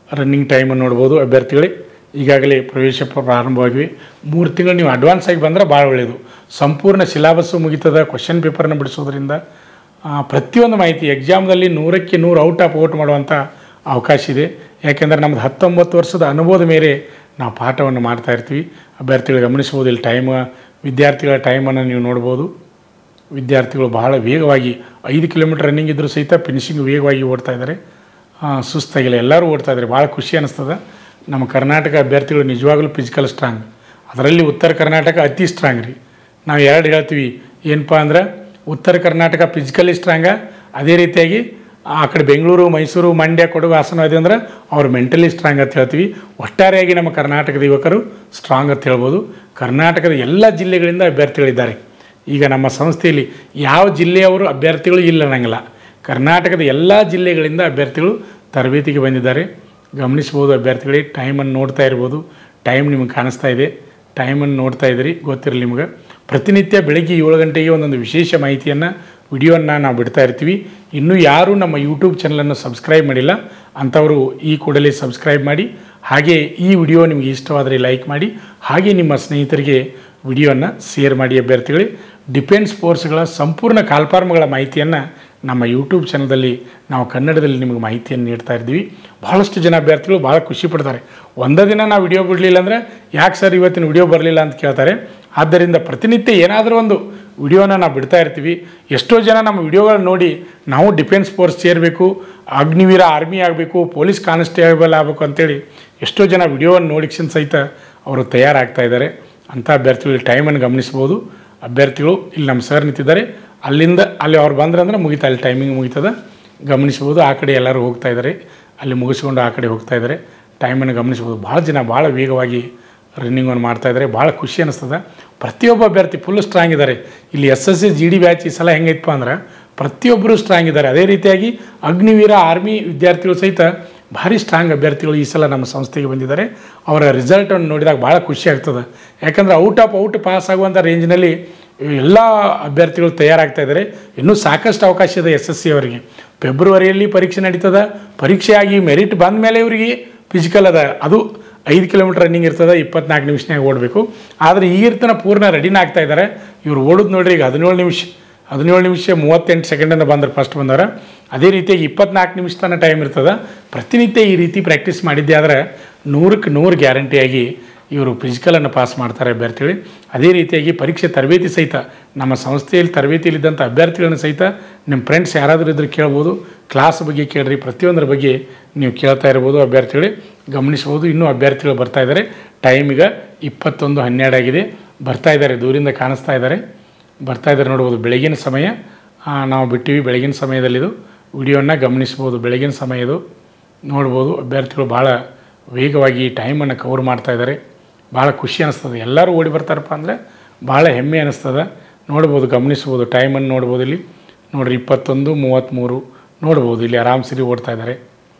ರನ್ನಿಂಗ್ ಟೈಮನ್ನು ನೋಡ್ಬೋದು ಅಭ್ಯರ್ಥಿಗಳೇ ಈಗಾಗಲೇ ಪ್ರವೇಶ ಪ್ರಾರಂಭವಾಗಿವೆ ಮೂರು ತಿಂಗಳು ನೀವು ಅಡ್ವಾನ್ಸ್ ಆಗಿ ಬಂದರೆ ಭಾಳ ಒಳ್ಳೆಯದು ಸಂಪೂರ್ಣ ಸಿಲಾಬಸ್ಸು ಮುಗಿತದ ಕ್ವಶನ್ ಪೇಪರ್ನ ಬಿಡಿಸೋದ್ರಿಂದ ಆ, ಪ್ರತಿಯೊಂದು ಮಾಹಿತಿ ಎಕ್ಸಾಮ್ದಲ್ಲಿ ನೂರಕ್ಕೆ ನೂರು ಔಟ್ ಆಫ್ ಔಟ್ ಮಾಡುವಂಥ ಅವಕಾಶ ಇದೆ ಯಾಕೆಂದರೆ ನಮ್ಮದು ಹತ್ತೊಂಬತ್ತು ವರ್ಷದ ಅನುಭವದ ಮೇಲೆ ನಾವು ಪಾಠವನ್ನು ಮಾಡ್ತಾ ಇರ್ತೀವಿ ಅಭ್ಯರ್ಥಿಗಳು ಗಮನಿಸ್ಬೋದು ಇಲ್ಲಿ ಟೈಮ್ ವಿದ್ಯಾರ್ಥಿಗಳ ಟೈಮನ್ನು ನೀವು ನೋಡ್ಬೋದು ವಿದ್ಯಾರ್ಥಿಗಳು ಬಹಳ ವೇಗವಾಗಿ ಐದು ಕಿಲೋಮೀಟರ್ ರನ್ನಿಂಗ್ ಇದ್ದರೂ ಸಹಿತ ಫಿನಿಶಿಂಗ್ ವೇಗವಾಗಿ ಓಡ್ತಾ ಇದ್ದಾರೆ ಆ, ಸುಸ್ತಾಗಿಲ್ಲ ಎಲ್ಲರೂ ಓಡ್ತಾ ಇದ್ದಾರೆ ಭಾಳ ಖುಷಿ ಅನ್ನಿಸ್ತದೆ ನಮ್ಮ ಕರ್ನಾಟಕ ಅಭ್ಯರ್ಥಿಗಳು ನಿಜವಾಗ್ಲೂ ಫಿಸಿಕಲ್ ಸ್ಟ್ರಾಂಗ್ ಅದರಲ್ಲಿ ಉತ್ತರ ಕರ್ನಾಟಕ ಅತಿ ಸ್ಟ್ರಾಂಗ್ ರೀ ನಾವು ಎರಡು ಹೇಳ್ತೀವಿ ಏನಪ್ಪ ಅಂದ್ರೆ ಉತ್ತರ ಕರ್ನಾಟಕ ಫಿಸಿಕಲಿ ಸ್ಟ್ರಾಂಗ ಅದೇ ರೀತಿಯಾಗಿ ಆ ಕಡೆ ಬೆಂಗಳೂರು ಮೈಸೂರು ಮಂಡ್ಯ ಕೊಡಗು ಹಾಸನ ಇದೆ ಅಂದ್ರೆ ಅವ್ರು ಮೆಂಟಲಿ ಸ್ಟ್ರಾಂಗ್ ಅಂತ ಹೇಳ್ತೀವಿ ಒಟ್ಟಾರೆಯಾಗಿ ನಮ್ಮ ಕರ್ನಾಟಕದ ಯುವಕರು ಸ್ಟ್ರಾಂಗ್ ಅಂತ ಹೇಳ್ಬೋದು ಕರ್ನಾಟಕದ ಎಲ್ಲ ಜಿಲ್ಲೆಗಳಿಂದ ಅಭ್ಯರ್ಥಿಗಳಿದ್ದಾರೆ ಈಗ ನಮ್ಮ ಸಂಸ್ಥೆಯಲ್ಲಿ ಯಾವ ಜಿಲ್ಲೆಯವರು ಅಭ್ಯರ್ಥಿಗಳು ಇಲ್ಲ ಅನ್ನಂಗಿಲ್ಲ ಕರ್ನಾಟಕದ ಎಲ್ಲ ಜಿಲ್ಲೆಗಳಿಂದ ಅಭ್ಯರ್ಥಿಗಳು ತರಬೇತಿಗೆ ಬಂದಿದ್ದಾರೆ ಗಮನಿಸ್ಬೋದು ಅಭ್ಯರ್ಥಿಗಳಿಗೆ ಟೈಮನ್ನು ನೋಡ್ತಾ ಇರ್ಬೋದು ಟೈಮ್ ನಿಮಗೆ ಕಾಣಿಸ್ತಾ ಇದೆ ಟೈಮನ್ನು ನೋಡ್ತಾ ಇದ್ದೀರಿ ಗೊತ್ತಿರಲಿ ನಿಮ್ಗೆ ಪ್ರತಿನಿತ್ಯ ಬೆಳಗ್ಗೆ ಏಳು ಗಂಟೆಗೆ ಒಂದೊಂದು ವಿಶೇಷ ಮಾಹಿತಿಯನ್ನು ವಿಡಿಯೋನ ನಾವು ಬಿಡ್ತಾ ಇರ್ತೀವಿ ಇನ್ನೂ ಯಾರೂ ನಮ್ಮ ಯೂಟ್ಯೂಬ್ ಚಾನಲನ್ನು ಸಬ್ಸ್ಕ್ರೈಬ್ ಮಾಡಿಲ್ಲ ಅಂಥವರು ಈ ಕೂಡಲೇ ಸಬ್ಸ್ಕ್ರೈಬ್ ಮಾಡಿ ಹಾಗೆ ಈ ವಿಡಿಯೋ ನಿಮಗೆ ಇಷ್ಟವಾದರೆ ಲೈಕ್ ಮಾಡಿ ಹಾಗೆ ನಿಮ್ಮ ಸ್ನೇಹಿತರಿಗೆ ವಿಡಿಯೋನ ಶೇರ್ ಮಾಡಿ ಅಭ್ಯರ್ಥಿಗಳೇ ಡಿಫೆನ್ಸ್ ಫೋರ್ಸ್ಗಳ ಸಂಪೂರ್ಣ ಕಾಲ್ಫಾರ್ಮ್ಗಳ ಮಾಹಿತಿಯನ್ನು ನಮ್ಮ ಯೂಟ್ಯೂಬ್ ಚಾನಲ್ದಲ್ಲಿ ನಾವು ಕನ್ನಡದಲ್ಲಿ ನಿಮಗೆ ಮಾಹಿತಿಯನ್ನು ನೀಡ್ತಾ ಇದ್ದೀವಿ ಭಾಳಷ್ಟು ಜನ ಅಭ್ಯರ್ಥಿಗಳು ಭಾಳ ಖುಷಿ ಪಡ್ತಾರೆ ಒಂದೇ ದಿನ ನಾವು ವಿಡಿಯೋ ಬಿಡಲಿಲ್ಲ ಅಂದರೆ ಯಾಕೆ ಸರ್ ಇವತ್ತಿನ ವಿಡಿಯೋ ಬರಲಿಲ್ಲ ಅಂತ ಕೇಳ್ತಾರೆ ಆದ್ದರಿಂದ ಪ್ರತಿನಿತ್ಯ ಏನಾದರೂ ಒಂದು ವಿಡಿಯೋನ ನಾವು ಬಿಡ್ತಾ ಇರ್ತೀವಿ ಎಷ್ಟೋ ಜನ ನಮ್ಮ ವಿಡಿಯೋಗಳನ್ನ ನೋಡಿ ನಾವು ಡಿಫೆನ್ಸ್ ಫೋರ್ಸ್ ಸೇರಬೇಕು ಅಗ್ನಿವೀರ ಆರ್ಮಿ ಆಗಬೇಕು ಪೊಲೀಸ್ ಕಾನ್ಸ್ಟೇಬಲ್ ಆಗಬೇಕು ಅಂತೇಳಿ ಎಷ್ಟೋ ಜನ ವಿಡಿಯೋವನ್ನು ನೋಡಿಕ್ಷನ್ ಸಹಿತ ಅವರು ತಯಾರಾಗ್ತಾ ಇದ್ದಾರೆ ಅಂಥ ಅಭ್ಯರ್ಥಿಗಳು ಟೈಮನ್ನು ಗಮನಿಸ್ಬೋದು ಅಭ್ಯರ್ಥಿಗಳು ಇಲ್ಲಿ ನಮ್ಮ ಸರ್ ನಿಂತಿದ್ದಾರೆ ಅಲ್ಲಿಂದ ಅಲ್ಲಿ ಅವ್ರು ಬಂದ್ರೆ ಅಂದ್ರೆ ಮುಗಿತಾ ಅಲ್ಲಿ ಟೈಮಿಂಗ್ ಮುಗಿತದ ಗಮನಿಸ್ಬೋದು ಆ ಕಡೆ ಎಲ್ಲರೂ ಹೋಗ್ತಾ ಇದ್ದಾರೆ ಅಲ್ಲಿ ಮುಗಿಸ್ಕೊಂಡು ಆ ಕಡೆ ಹೋಗ್ತಾ ಇದ್ದಾರೆ ಟೈಮನ್ನು ಗಮನಿಸ್ಬೋದು ಭಾಳ ಜನ ಭಾಳ ವೇಗವಾಗಿ ರನ್ನಿಂಗನ್ನು ಮಾಡ್ತಾ ಇದ್ದಾರೆ ಭಾಳ ಖುಷಿ ಅನ್ನಿಸ್ತದೆ ಪ್ರತಿಯೊಬ್ಬ ಅಭ್ಯರ್ಥಿ ಫುಲ್ ಸ್ಟ್ರಾಂಗ್ ಇದ್ದಾರೆ ಇಲ್ಲಿ S S C G D batch ಈ ಸಲ ಹೆಂಗೈತಪ್ಪ ಅಂದ್ರೆ ಪ್ರತಿಯೊಬ್ಬರು ಸ್ಟ್ರಾಂಗ್ ಇದ್ದಾರೆ ಅದೇ ರೀತಿಯಾಗಿ ಅಗ್ನಿವೀರ ಆರ್ಮಿ ವಿದ್ಯಾರ್ಥಿಗಳು ಸಹಿತ ಭಾರಿ ಸ್ಟ್ರಾಂಗ್ ಅಭ್ಯರ್ಥಿಗಳು ಈ ಸಲ ನಮ್ಮ ಸಂಸ್ಥೆಗೆ ಬಂದಿದ್ದಾರೆ ಅವರ ರಿಸಲ್ಟನ್ನು ನೋಡಿದಾಗ ಭಾಳ ಖುಷಿ ಆಗ್ತದೆ ಯಾಕಂದರೆ ಔಟ್ ಆಫ್ ಔಟ್ ಪಾಸ್ ಆಗುವಂಥ ರೇಂಜ್ನಲ್ಲಿ ಎಲ್ಲ ಅಭ್ಯರ್ಥಿಗಳು ತಯಾರಾಗ್ತಾ ಇದ್ದಾರೆ ಇನ್ನೂ ಸಾಕಷ್ಟು ಅವಕಾಶ ಇದೆ ಎಸ್ ಎಸ್ ಸಿ ಅವರಿಗೆ ಫೆಬ್ರವರಿಯಲ್ಲಿ ಪರೀಕ್ಷೆ ನಡೀತದ ಪರೀಕ್ಷೆ ಆಗಿ ಮೆರಿಟ್ ಬಂದ ಮೇಲೆ ಇವರಿಗೆ ಫಿಸಿಕಲ್ ಅದ ಅದು ಐದು ಕಿಲೋಮೀಟರ್ ರನ್ನಿಂಗ್ ಇರ್ತದೆ ಇಪ್ಪತ್ನಾಲ್ಕು ನಿಮಿಷನಾಗ ಓಡಬೇಕು ಆದರೆ ಈಗಿರ್ತನ ಪೂರ್ಣ ರೆಡಿನ ಆಗ್ತಾ ಇದ್ದಾರೆ ಇವ್ರು ಓಡೋದು ನೋಡ್ರಿ ಈಗ ಹದಿನೇಳು ನಿಮಿಷ ಹದಿನೇಳು ನಿಮಿಷ ಮೂವತ್ತೆಂಟು ಸೆಕೆಂಡನ್ನು ಬಂದ್ರೆ ಫಸ್ಟ್ ಬಂದವರು ಅದೇ ರೀತಿಯಾಗಿ ಇಪ್ಪತ್ನಾಲ್ಕು ನಿಮಿಷ ತನಕ ಟೈಮ್ ಇರ್ತದೆ ಪ್ರತಿನಿತ್ಯ ಈ ರೀತಿ ಪ್ರಾಕ್ಟೀಸ್ ಮಾಡಿದ್ದೆ ಆದರೆ ನೂರಕ್ಕೆ ನೂರು ಗ್ಯಾರಂಟಿಯಾಗಿ ಇವರು ಫಿಸಿಕಲನ್ನು ಪಾಸ್ ಮಾಡ್ತಾರೆ ಅಭ್ಯರ್ಥಿಗಳು ಅದೇ ರೀತಿಯಾಗಿ ಪರೀಕ್ಷೆ ತರಬೇತಿ ಸಹಿತ ನಮ್ಮ ಸಂಸ್ಥೆಯಲ್ಲಿ ತರಬೇತಿಯಲ್ಲಿದ್ದಂಥ ಅಭ್ಯರ್ಥಿಗಳನ್ನ ಸಹಿತ ನಿಮ್ಮ ಫ್ರೆಂಡ್ಸ್ ಯಾರಾದರೂ ಇದ್ರೆ ಕೇಳ್ಬೋದು ಕ್ಲಾಸ್ ಬಗ್ಗೆ ಕೇಳ್ರಿ ಪ್ರತಿಯೊಂದರ ಬಗ್ಗೆ ನೀವು ಕೇಳ್ತಾ ಇರ್ಬೋದು ಅಭ್ಯರ್ಥಿಗಳೇ ಗಮನಿಸ್ಬೋದು ಇನ್ನೂ ಅಭ್ಯರ್ಥಿಗಳು ಬರ್ತಾ ಇದ್ದಾರೆ ಟೈಮ್ ಈಗ ಇಪ್ಪತ್ತೊಂದು ಹನ್ನೆರಡು ಆಗಿದೆ ಬರ್ತಾ ಇದ್ದಾರೆ ದೂರಿಂದ ಕಾಣಿಸ್ತಾ ಇದ್ದಾರೆ ಬರ್ತಾ ಇದ್ದಾರೆ ನೋಡ್ಬೋದು ಬೆಳಗಿನ ಸಮಯ ಆ, ನಾವು ಬಿಟ್ಟಿವಿ ಬೆಳಗಿನ ಸಮಯದಲ್ಲಿದು ವಿಡಿಯೋನ ಗಮನಿಸ್ಬೋದು ಬೆಳಗಿನ ಸಮಯ ಇದು ನೋಡ್ಬೋದು ಅಭ್ಯರ್ಥಿಗಳು ಭಾಳ ವೇಗವಾಗಿ ಟೈಮನ್ನು ಕವರ್ ಮಾಡ್ತಾ ಇದ್ದಾರೆ ಭಾಳ ಖುಷಿ ಅನ್ನಿಸ್ತದೆ ಎಲ್ಲರೂ ಓಡಿ ಬರ್ತಾರಪ್ಪ ಅಂದರೆ ಭಾಳ ಹೆಮ್ಮೆ ಅನ್ನಿಸ್ತದೆ ನೋಡ್ಬೋದು ಗಮನಿಸ್ಬೋದು ಟೈಮನ್ನು ನೋಡ್ಬೋದು ಇಲ್ಲಿ ನೋಡ್ರಿ ಇಪ್ಪತ್ತೊಂದು ಮೂವತ್ತ್ಮೂರು ನೋಡ್ಬೋದು ಇಲ್ಲಿ ಆರಾಮ್ಸರಿ ಓಡ್ತಾ ಇದ್ದಾರೆ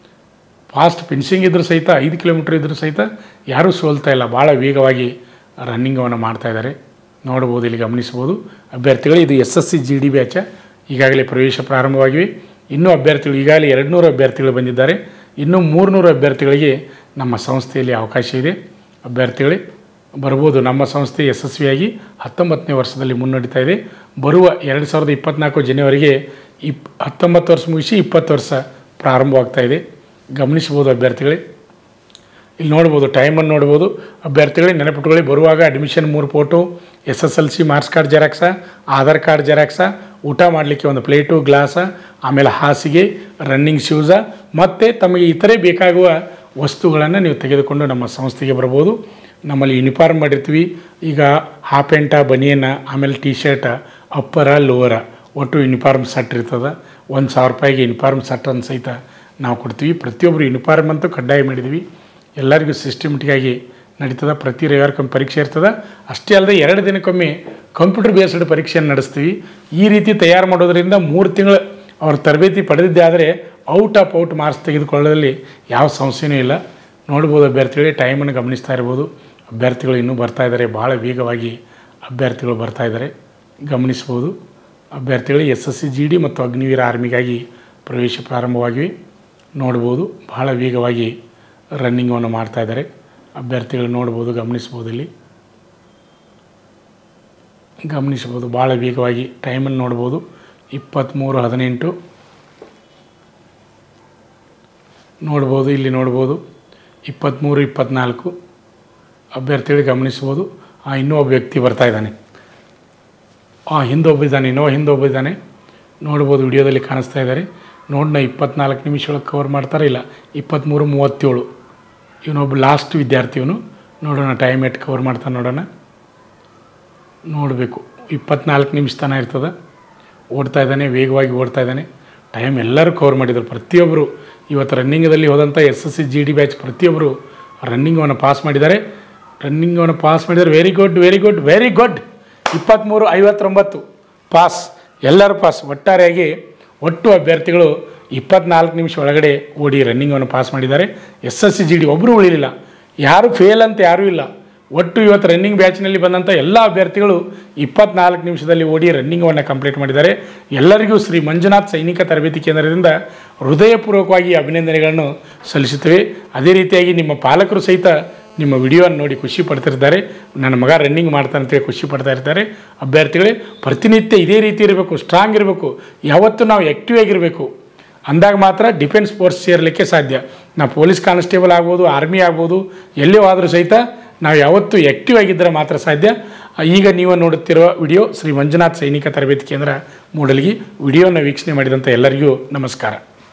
ಫಾಸ್ಟ್ ಫಿನಿಶಿಂಗ್ ಇದ್ರೂ ಸಹಿತ ಐದು ಕಿಲೋಮೀಟ್ರ್ ಇದ್ರೂ ಸಹಿತ ಯಾರೂ ಸೋಲ್ತಾ ಇಲ್ಲ ಭಾಳ ವೇಗವಾಗಿ ರನ್ನಿಂಗವನ್ನು ಮಾಡ್ತಾ ಇದ್ದಾರೆ ನೋಡ್ಬೋದು ಇಲ್ಲಿ ಗಮನಿಸ್ಬೋದು ಅಭ್ಯರ್ಥಿಗಳು ಇದು S S C G D batch ಈಗಾಗಲೇ ಪ್ರವೇಶ ಪ್ರಾರಂಭವಾಗಿವೆ ಇನ್ನೂ ಅಭ್ಯರ್ಥಿಗಳು ಈಗಾಗಲೇ ಎರಡು ನೂರು ಅಭ್ಯರ್ಥಿಗಳು ಬಂದಿದ್ದಾರೆ ಇನ್ನೂ ಮೂರುನೂರು ಅಭ್ಯರ್ಥಿಗಳಿಗೆ ನಮ್ಮ ಸಂಸ್ಥೆಯಲ್ಲಿ ಅವಕಾಶ ಇದೆ ಅಭ್ಯರ್ಥಿಗಳೇ ಬರ್ಬೋದು ನಮ್ಮ ಸಂಸ್ಥೆ ಯಶಸ್ವಿಯಾಗಿ ಹತ್ತೊಂಬತ್ತನೇ ವರ್ಷದಲ್ಲಿ ಮುನ್ನಡೀತಾ ಇದೆ ಬರುವ ಎರಡು ಸಾವಿರದ ಇಪ್ಪತ್ತ್ನಾಲ್ಕು ಜನವರಿಗೆ ಇಪ್ ಹತ್ತೊಂಬತ್ತು ವರ್ಷ ಮುಗಿಸಿ ಇಪ್ಪತ್ತು ವರ್ಷ ಪ್ರಾರಂಭವಾಗ್ತಾ ಇದೆ ಗಮನಿಸ್ಬೋದು ಅಭ್ಯರ್ಥಿಗಳೇ ಇಲ್ಲಿ ನೋಡ್ಬೋದು ಟೈಮನ್ನು ನೋಡ್ಬೋದು ಅಭ್ಯರ್ಥಿಗಳೇ ನೆನಪಿಟ್ಕೊಳ್ಳಿ ಬರುವಾಗ ಅಡ್ಮಿಷನ್ ಮೂರು photo S S L C marks card xerox Aadhaar card xerox ಊಟ ಮಾಡಲಿಕ್ಕೆ ಒಂದು ಪ್ಲೇಟು ಗ್ಲಾಸ ಆಮೇಲೆ ಹಾಸಿಗೆ ರನ್ನಿಂಗ್ ಶೂಸ ಮತ್ತು ತಮಗೆ ಇತರೆ ಬೇಕಾಗುವ ವಸ್ತುಗಳನ್ನು ನೀವು ತೆಗೆದುಕೊಂಡು ನಮ್ಮ ಸಂಸ್ಥೆಗೆ ಬರ್ಬೋದು ನಮ್ಮಲ್ಲಿ ಯೂನಿಫಾರ್ಮ್ ಮಾಡಿರ್ತೀವಿ ಈಗ ಹಾಫ್ ಪ್ಯಾಂಟ ಬನಿಯನ ಆಮೇಲೆ ಟಿ ಶರ್ಟ ಅಪ್ಪರ ಲೋವರ ಒಟ್ಟು ಯೂನಿಫಾರ್ಮ್ ಸೆಟ್ ಇರ್ತದೆ ಒಂದು ಸಾವಿರ ರೂಪಾಯಿಗೆ ಯೂನಿಫಾರ್ಮ್ ಸೆಟ್ಟನ್ನು ಸಹಿತ ನಾವು ಕೊಡ್ತೀವಿ ಪ್ರತಿಯೊಬ್ಬರು ಯೂನಿಫಾರ್ಮ್ ಅಂತೂ ಕಡ್ಡಾಯ ಮಾಡಿದ್ವಿ ಎಲ್ಲರಿಗೂ ಸಿಸ್ಟಮೆಟಿಕ್ಕಾಗಿ ನಡೀತದೆ ಪ್ರತಿ ರವಿವಾರಕ್ಕೊಮ್ಮೆ ಪರೀಕ್ಷೆ ಇರ್ತದೆ ಅಷ್ಟೇ ಅಲ್ಲದೆ ಎರಡು ದಿನಕ್ಕೊಮ್ಮೆ ಕಂಪ್ಯೂಟರ್ ಬೇಸ್ಡ್ ಪರೀಕ್ಷೆಯನ್ನು ನಡೆಸ್ತೀವಿ ಈ ರೀತಿ ತಯಾರು ಮಾಡೋದ್ರಿಂದ ಮೂರು ತಿಂಗಳು ಅವ್ರ ತರಬೇತಿ ಪಡೆದಿದ್ದೆ ಆದರೆ ಔಟ್ ಆಫ್ ಔಟ್ ಮಾರ್ಕ್ಸ್ ತೆಗೆದುಕೊಳ್ಳೋದ್ರಲ್ಲಿ ಯಾವ ಸಮಸ್ಯೆನೂ ಇಲ್ಲ ನೋಡ್ಬೋದು ಅಭ್ಯರ್ಥಿಗಳೇ ಟೈಮನ್ನು ಗಮನಿಸ್ತಾ ಇರ್ಬೋದು ಅಭ್ಯರ್ಥಿಗಳು ಇನ್ನೂ ಬರ್ತಾ ಇದ್ದಾರೆ ಭಾಳ ವೇಗವಾಗಿ ಅಭ್ಯರ್ಥಿಗಳು ಬರ್ತಾ ಇದ್ದಾರೆ ಗಮನಿಸ್ಬೋದು ಅಭ್ಯರ್ಥಿಗಳು S S C G D ಮತ್ತು ಅಗ್ನಿವೀರ ಆರ್ಮಿಗಾಗಿ ಪ್ರವೇಶ ಪ್ರಾರಂಭವಾಗಿವೆ ನೋಡ್ಬೋದು ಭಾಳ ವೇಗವಾಗಿ ರನ್ನಿಂಗನ್ನು ಮಾಡ್ತಾ ಇದ್ದಾರೆ ಅಭ್ಯರ್ಥಿಗಳು ನೋಡ್ಬೋದು ಗಮನಿಸ್ಬೋದು ಇಲ್ಲಿ ಗಮನಿಸ್ಬೋದು ಭಾಳ ವೇಗವಾಗಿ ಟೈಮನ್ನು ನೋಡ್ಬೋದು ಇಪ್ಪತ್ತ್ಮೂರು ಹದಿನೆಂಟು ನೋಡ್ಬೋದು ಇಲ್ಲಿ ನೋಡ್ಬೋದು ಇಪ್ಪತ್ತ್ಮೂರು ಇಪ್ಪತ್ತ್ನಾಲ್ಕು ಅಭ್ಯರ್ಥಿಗಳು ಗಮನಿಸ್ಬೋದು ಆ ಇನ್ನೂ ಒಬ್ಬ ವ್ಯಕ್ತಿ ಬರ್ತಾ ಇದ್ದಾನೆ ಆ ಹಿಂದೊಬ್ಬ ಇದ್ದಾನೆ ಇನ್ನೋ ಹಿಂದೊಬ್ಬ ಇದ್ದಾನೆ ನೋಡ್ಬೋದು ವಿಡಿಯೋದಲ್ಲಿ ಕಾಣಿಸ್ತಾ ಇದ್ದಾರೆ ನೋಡೋಣ ಇಪ್ಪತ್ನಾಲ್ಕು ನಿಮಿಷೊಳಗೆ ಕವರ್ ಮಾಡ್ತಾರೆ ಇಲ್ಲ ಇಪ್ಪತ್ತ್ಮೂರು ಮೂವತ್ತೇಳು ಇವನೊಬ್ಬ ಲಾಸ್ಟ್ ವಿದ್ಯಾರ್ಥಿ ಇವನು ನೋಡೋಣ ಟೈಮ್ ಎಟ್ ಕವರ್ ಮಾಡ್ತಾನೆ ನೋಡೋಣ ನೋಡಬೇಕು ಇಪ್ಪತ್ನಾಲ್ಕು ನಿಮಿಷ ತನಕ ಇರ್ತದೆ ಓಡ್ತಾ ಇದ್ದಾನೆ ವೇಗವಾಗಿ ಓಡ್ತಾ ಇದ್ದಾನೆ ಟೈಮ್ ಎಲ್ಲರೂ ಕವರ್ ಮಾಡಿದರು ಪ್ರತಿಯೊಬ್ಬರು ಇವತ್ತು ರನ್ನಿಂಗದಲ್ಲಿ ಹೋದಂಥ S S C G D batch ಪ್ರತಿಯೊಬ್ಬರು ರನ್ನಿಂಗವನ್ನು ಪಾಸ್ ಮಾಡಿದ್ದಾರೆ ರನ್ನಿಂಗವನ್ನು ಪಾಸ್ ಮಾಡಿದ್ದಾರೆ very good very good very good ಇಪ್ಪತ್ತ್ಮೂರು ಐವತ್ತೊಂಬತ್ತು ಪಾಸ್ ಎಲ್ಲರೂ ಪಾಸ್ ಒಟ್ಟಾರೆಯಾಗಿ ಒಟ್ಟು ಅಭ್ಯರ್ಥಿಗಳು ಇಪ್ಪತ್ನಾಲ್ಕು ನಿಮಿಷ ಒಳಗಡೆ ಓಡಿ ರನ್ನಿಂಗನ್ನು ಪಾಸ್ ಮಾಡಿದ್ದಾರೆ S S C G D ಒಬ್ಬರು ಉಳಿಲಿಲ್ಲ ಯಾರು ಫೇಲ್ ಅಂತ ಯಾರೂ ಇಲ್ಲ ಒಟ್ಟು ಇವತ್ತು ರನ್ನಿಂಗ್ ಬ್ಯಾಚ್ನಲ್ಲಿ ಬಂದಂಥ ಎಲ್ಲ ಅಭ್ಯರ್ಥಿಗಳು ಇಪ್ಪತ್ನಾಲ್ಕು ನಿಮಿಷದಲ್ಲಿ ಓಡಿ ರನ್ನಿಂಗನ್ನು ಕಂಪ್ಲೀಟ್ ಮಾಡಿದ್ದಾರೆ ಎಲ್ಲರಿಗೂ ಶ್ರೀ ಮಂಜುನಾಥ್ ಸೈನಿಕ ತರಬೇತಿ ಕೇಂದ್ರದಿಂದ ಹೃದಯಪೂರ್ವಕವಾಗಿ ಅಭಿನಂದನೆಗಳನ್ನು ಸಲ್ಲಿಸುತ್ತೇವೆ ಅದೇ ರೀತಿಯಾಗಿ ನಿಮ್ಮ ಪಾಲಕರು ಸಹಿತ ನಿಮ್ಮ ವಿಡಿಯೋವನ್ನು ನೋಡಿ ಖುಷಿ ಪಡ್ತಿರ್ತಾರೆ ನನ್ನ ಮಗ ರನ್ನಿಂಗ್ ಮಾಡ್ತಾನೆ ಅಂತೇಳಿ ಖುಷಿ ಪಡ್ತಾ ಇರ್ತಾರೆ ಅಭ್ಯರ್ಥಿಗಳೇ ಪ್ರತಿನಿತ್ಯ ಇದೇ ರೀತಿ ಇರಬೇಕು ಸ್ಟ್ರಾಂಗ್ ಇರಬೇಕು ಯಾವತ್ತೂ ನಾವು ಆ್ಯಕ್ಟಿವ್ ಆಗಿರಬೇಕು ಅಂದಾಗ ಮಾತ್ರ ಡಿಫೆನ್ಸ್ ಫೋರ್ಸ್ ಸೇರಲಿಕ್ಕೆ ಸಾಧ್ಯ ನಾವು ಪೊಲೀಸ್ ಕಾನ್ಸ್ಟೇಬಲ್ ಆಗ್ಬೋದು ಆರ್ಮಿ ಆಗ್ಬೋದು ಎಲ್ಲೇ ಆದರೂ ಸಹಿತ ನಾವು ಯಾವತ್ತೂ ಆ್ಯಕ್ಟಿವ್ ಆಗಿದ್ದರೆ ಮಾತ್ರ ಸಾಧ್ಯ ಈಗ ನೀವು ನೋಡುತ್ತಿರುವ ವಿಡಿಯೋ ಶ್ರೀ ಮಂಜುನಾಥ್ ಸೈನಿಕ ತರಬೇತಿ ಕೇಂದ್ರ ಮೂಡಲ್ಗಿ ವಿಡಿಯೋನ ವೀಕ್ಷಣೆ ಮಾಡಿದಂಥ ಎಲ್ಲರಿಗೂ ನಮಸ್ಕಾರ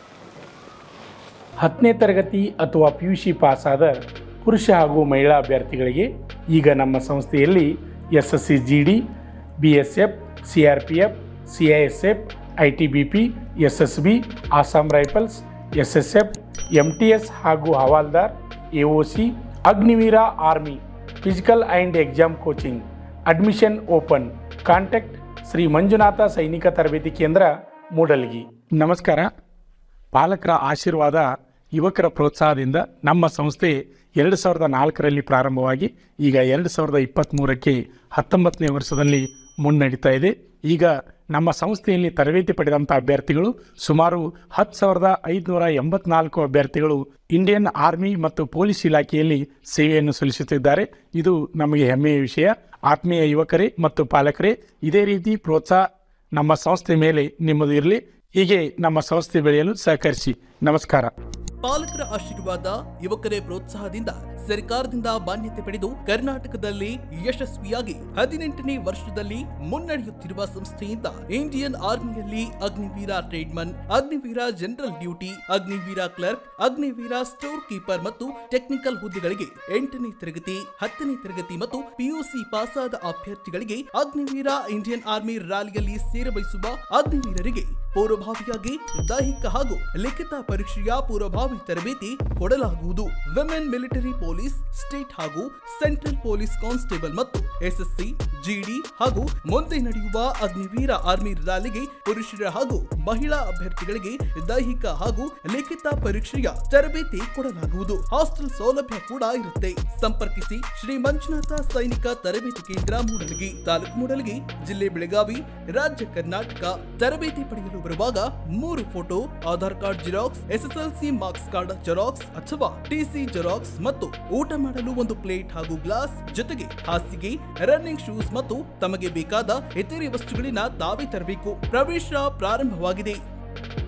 ಹತ್ತನೇ ತರಗತಿ ಅಥವಾ ಪಿ ಯು ಸಿ ಪಾಸಾದ ಪುರುಷ ಹಾಗೂ ಮಹಿಳಾ ಅಭ್ಯರ್ಥಿಗಳಿಗೆ ಈಗ ನಮ್ಮ ಸಂಸ್ಥೆಯಲ್ಲಿ S S C G D B S F C R P F C I S F I T B P S S B Assam rifles S S F M T S ಹಾಗೂ havildar A O C Agniveer army physical and exam coaching admission open contact Shri Manjunatha ಸೈನಿಕ ತರಬೇತಿ ಕೇಂದ್ರ ಮೂಡಲ್ಗಿ ನಮಸ್ಕಾರ ಪಾಲಕರ ಆಶೀರ್ವಾದ ಯುವಕರ ಪ್ರೋತ್ಸಾಹದಿಂದ ನಮ್ಮ ಸಂಸ್ಥೆ ಎರಡು ಸಾವಿರದ ನಾಲ್ಕರಲ್ಲಿ ಪ್ರಾರಂಭವಾಗಿ ಈಗ ಎರಡು ಸಾವಿರದ ಇಪ್ಪತ್ತ್ಮೂರಕ್ಕೆ ಹತ್ತೊಂಬತ್ತನೇ ವರ್ಷದಲ್ಲಿ ಮುನ್ನಡೀತಾ ಇದೆ ಈಗ ನಮ್ಮ ಸಂಸ್ಥೆಯಲ್ಲಿ ತರಬೇತಿ ಪಡೆದಂಥ ಅಭ್ಯರ್ಥಿಗಳು ಸುಮಾರು ಹತ್ತು ಸಾವಿರದ ಐದುನೂರ ಎಂಬತ್ನಾಲ್ಕು ಅಭ್ಯರ್ಥಿಗಳು ಇಂಡಿಯನ್ ಆರ್ಮಿ ಮತ್ತು ಪೊಲೀಸ್ ಇಲಾಖೆಯಲ್ಲಿ ಸೇವೆಯನ್ನು ಸಲ್ಲಿಸುತ್ತಿದ್ದಾರೆ ಇದು ನಮಗೆ ಹೆಮ್ಮೆಯ ವಿಷಯ ಆತ್ಮೀಯ ಯುವಕರೇ ಮತ್ತು ಪಾಲಕರೇ ಇದೇ ರೀತಿ ಪ್ರೋತ್ಸಾಹ ನಮ್ಮ ಸಂಸ್ಥೆ ಮೇಲೆ ನಿಮ್ಮದು ಇರಲಿ ಹೀಗೆ ನಮ್ಮ ಸಂಸ್ಥೆ ಬೆಳೆಯಲು ಸಹಕರಿಸಿ ನಮಸ್ಕಾರ ಪಾಲಕರ ಆಶೀರ್ವಾದ ಯುವಕರೇ ಪ್ರೋತ್ಸಾಹದಿಂದ ಸರ್ಕಾರದಿಂದ ಮಾನ್ಯತೆ ಪಡೆದು ಕರ್ನಾಟಕದಲ್ಲಿ ಯಶಸ್ವಿಯಾಗಿ ಹದಿನೆಂಟನೇ ವರ್ಷದಲ್ಲಿ ಮುನ್ನಡೆಯುತ್ತಿರುವ ಸಂಸ್ಥೆಯಿಂದ ಇಂಡಿಯನ್ ಆರ್ಮಿಯಲ್ಲಿ Agniveer tradesman Agniveer general duty Agniveer clerk Agniveer store keeper ಮತ್ತು ಟೆಕ್ನಿಕಲ್ ಹುದ್ದೆಗಳಿಗೆ ಎಂಟನೇ ತರಗತಿ ಹತ್ತನೇ ತರಗತಿ ಮತ್ತು ಪಿಯುಸಿ ಪಾಸಾದ ಅಭ್ಯರ್ಥಿಗಳಿಗೆ ಅಗ್ನಿವೀರ ಇಂಡಿಯನ್ ಆರ್ಮಿ ರ್ಯಾಲಿಯಲ್ಲಿ ಸೇರಬಯಸುವ ಅಗ್ನಿವೀರರಿಗೆ ಪೂರ್ವಭಾವಿಯಾಗಿ ದೈಹಿಕ ಹಾಗೂ ಲಿಖಿತ ಪರೀಕ್ಷೆಯ ಪೂರ್ವಭಾವಿ ತರಬೇತಿ ಕೊಡಲಾಗುವುದು ವಿಮೆನ್ ಮಿಲಿಟರಿ ಪೊಲೀಸ್ ಸ್ಟೇಟ್ ಹಾಗೂ ಸೆಂಟ್ರಲ್ ಪೊಲೀಸ್ ಕಾನ್ಸ್ಟೇಬಲ್ ಮತ್ತು ಎಸ್ಎಸ್ಸಿ ಜಿಡಿ ಹಾಗೂ ಮುಂದೆ ನಡೆಯುವ ಅಗ್ನಿವೀರ ಆರ್ಮಿ ರ್ಯಾಲಿಗೆ ಪುರುಷರ ಹಾಗೂ ಮಹಿಳಾ ಅಭ್ಯರ್ಥಿಗಳಿಗೆ ದೈಹಿಕ ಹಾಗೂ ಲಿಖಿತ ಪರೀಕ್ಷೆಯ ತರಬೇತಿ ಕೊಡಲಾಗುವುದು ಹಾಸ್ಟೆಲ್ ಸೌಲಭ್ಯ ಕೂಡ ಇರುತ್ತೆ ಸಂಪರ್ಕಿಸಿ ಶ್ರೀ ಮಂಜುನಾಥ ಸೈನಿಕ ತರಬೇತಿ ಕೇಂದ್ರ ಮೂಡಲಗಿ ತಾಲೂಕು ಮೂಡಲಗಿ ಜಿಲ್ಲೆ ಬೆಳಗಾವಿ ರಾಜ್ಯ ಕರ್ನಾಟಕ ತರಬೇತಿ ಪಡೆಯಲು ಬರುವಾಗ ಮೂರು photo Aadhaar card xerox SSLC marks card xerox ಅಥವಾ ಟಿಸಿ ಜೆರಾಕ್ಸ್ ಮತ್ತು ಊಟ ಮಾಡಲು ಒಂದು ಪ್ಲೇಟ್ ಹಾಗೂ ಗ್ಲಾಸ್ ಜೊತೆಗೆ ಹಾಸಿಗೆ ರನ್ನಿಂಗ್ ಶೂಸ್ ಮತ್ತು ತಮಗೆ ಬೇಕಾದ ಇತರೆ ವಸ್ತುಗಳಿನ ತಾವೇ ತರಬೇಕು ಪ್ರವೇಶ ಪ್ರಾರಂಭವಾಗಿದೆ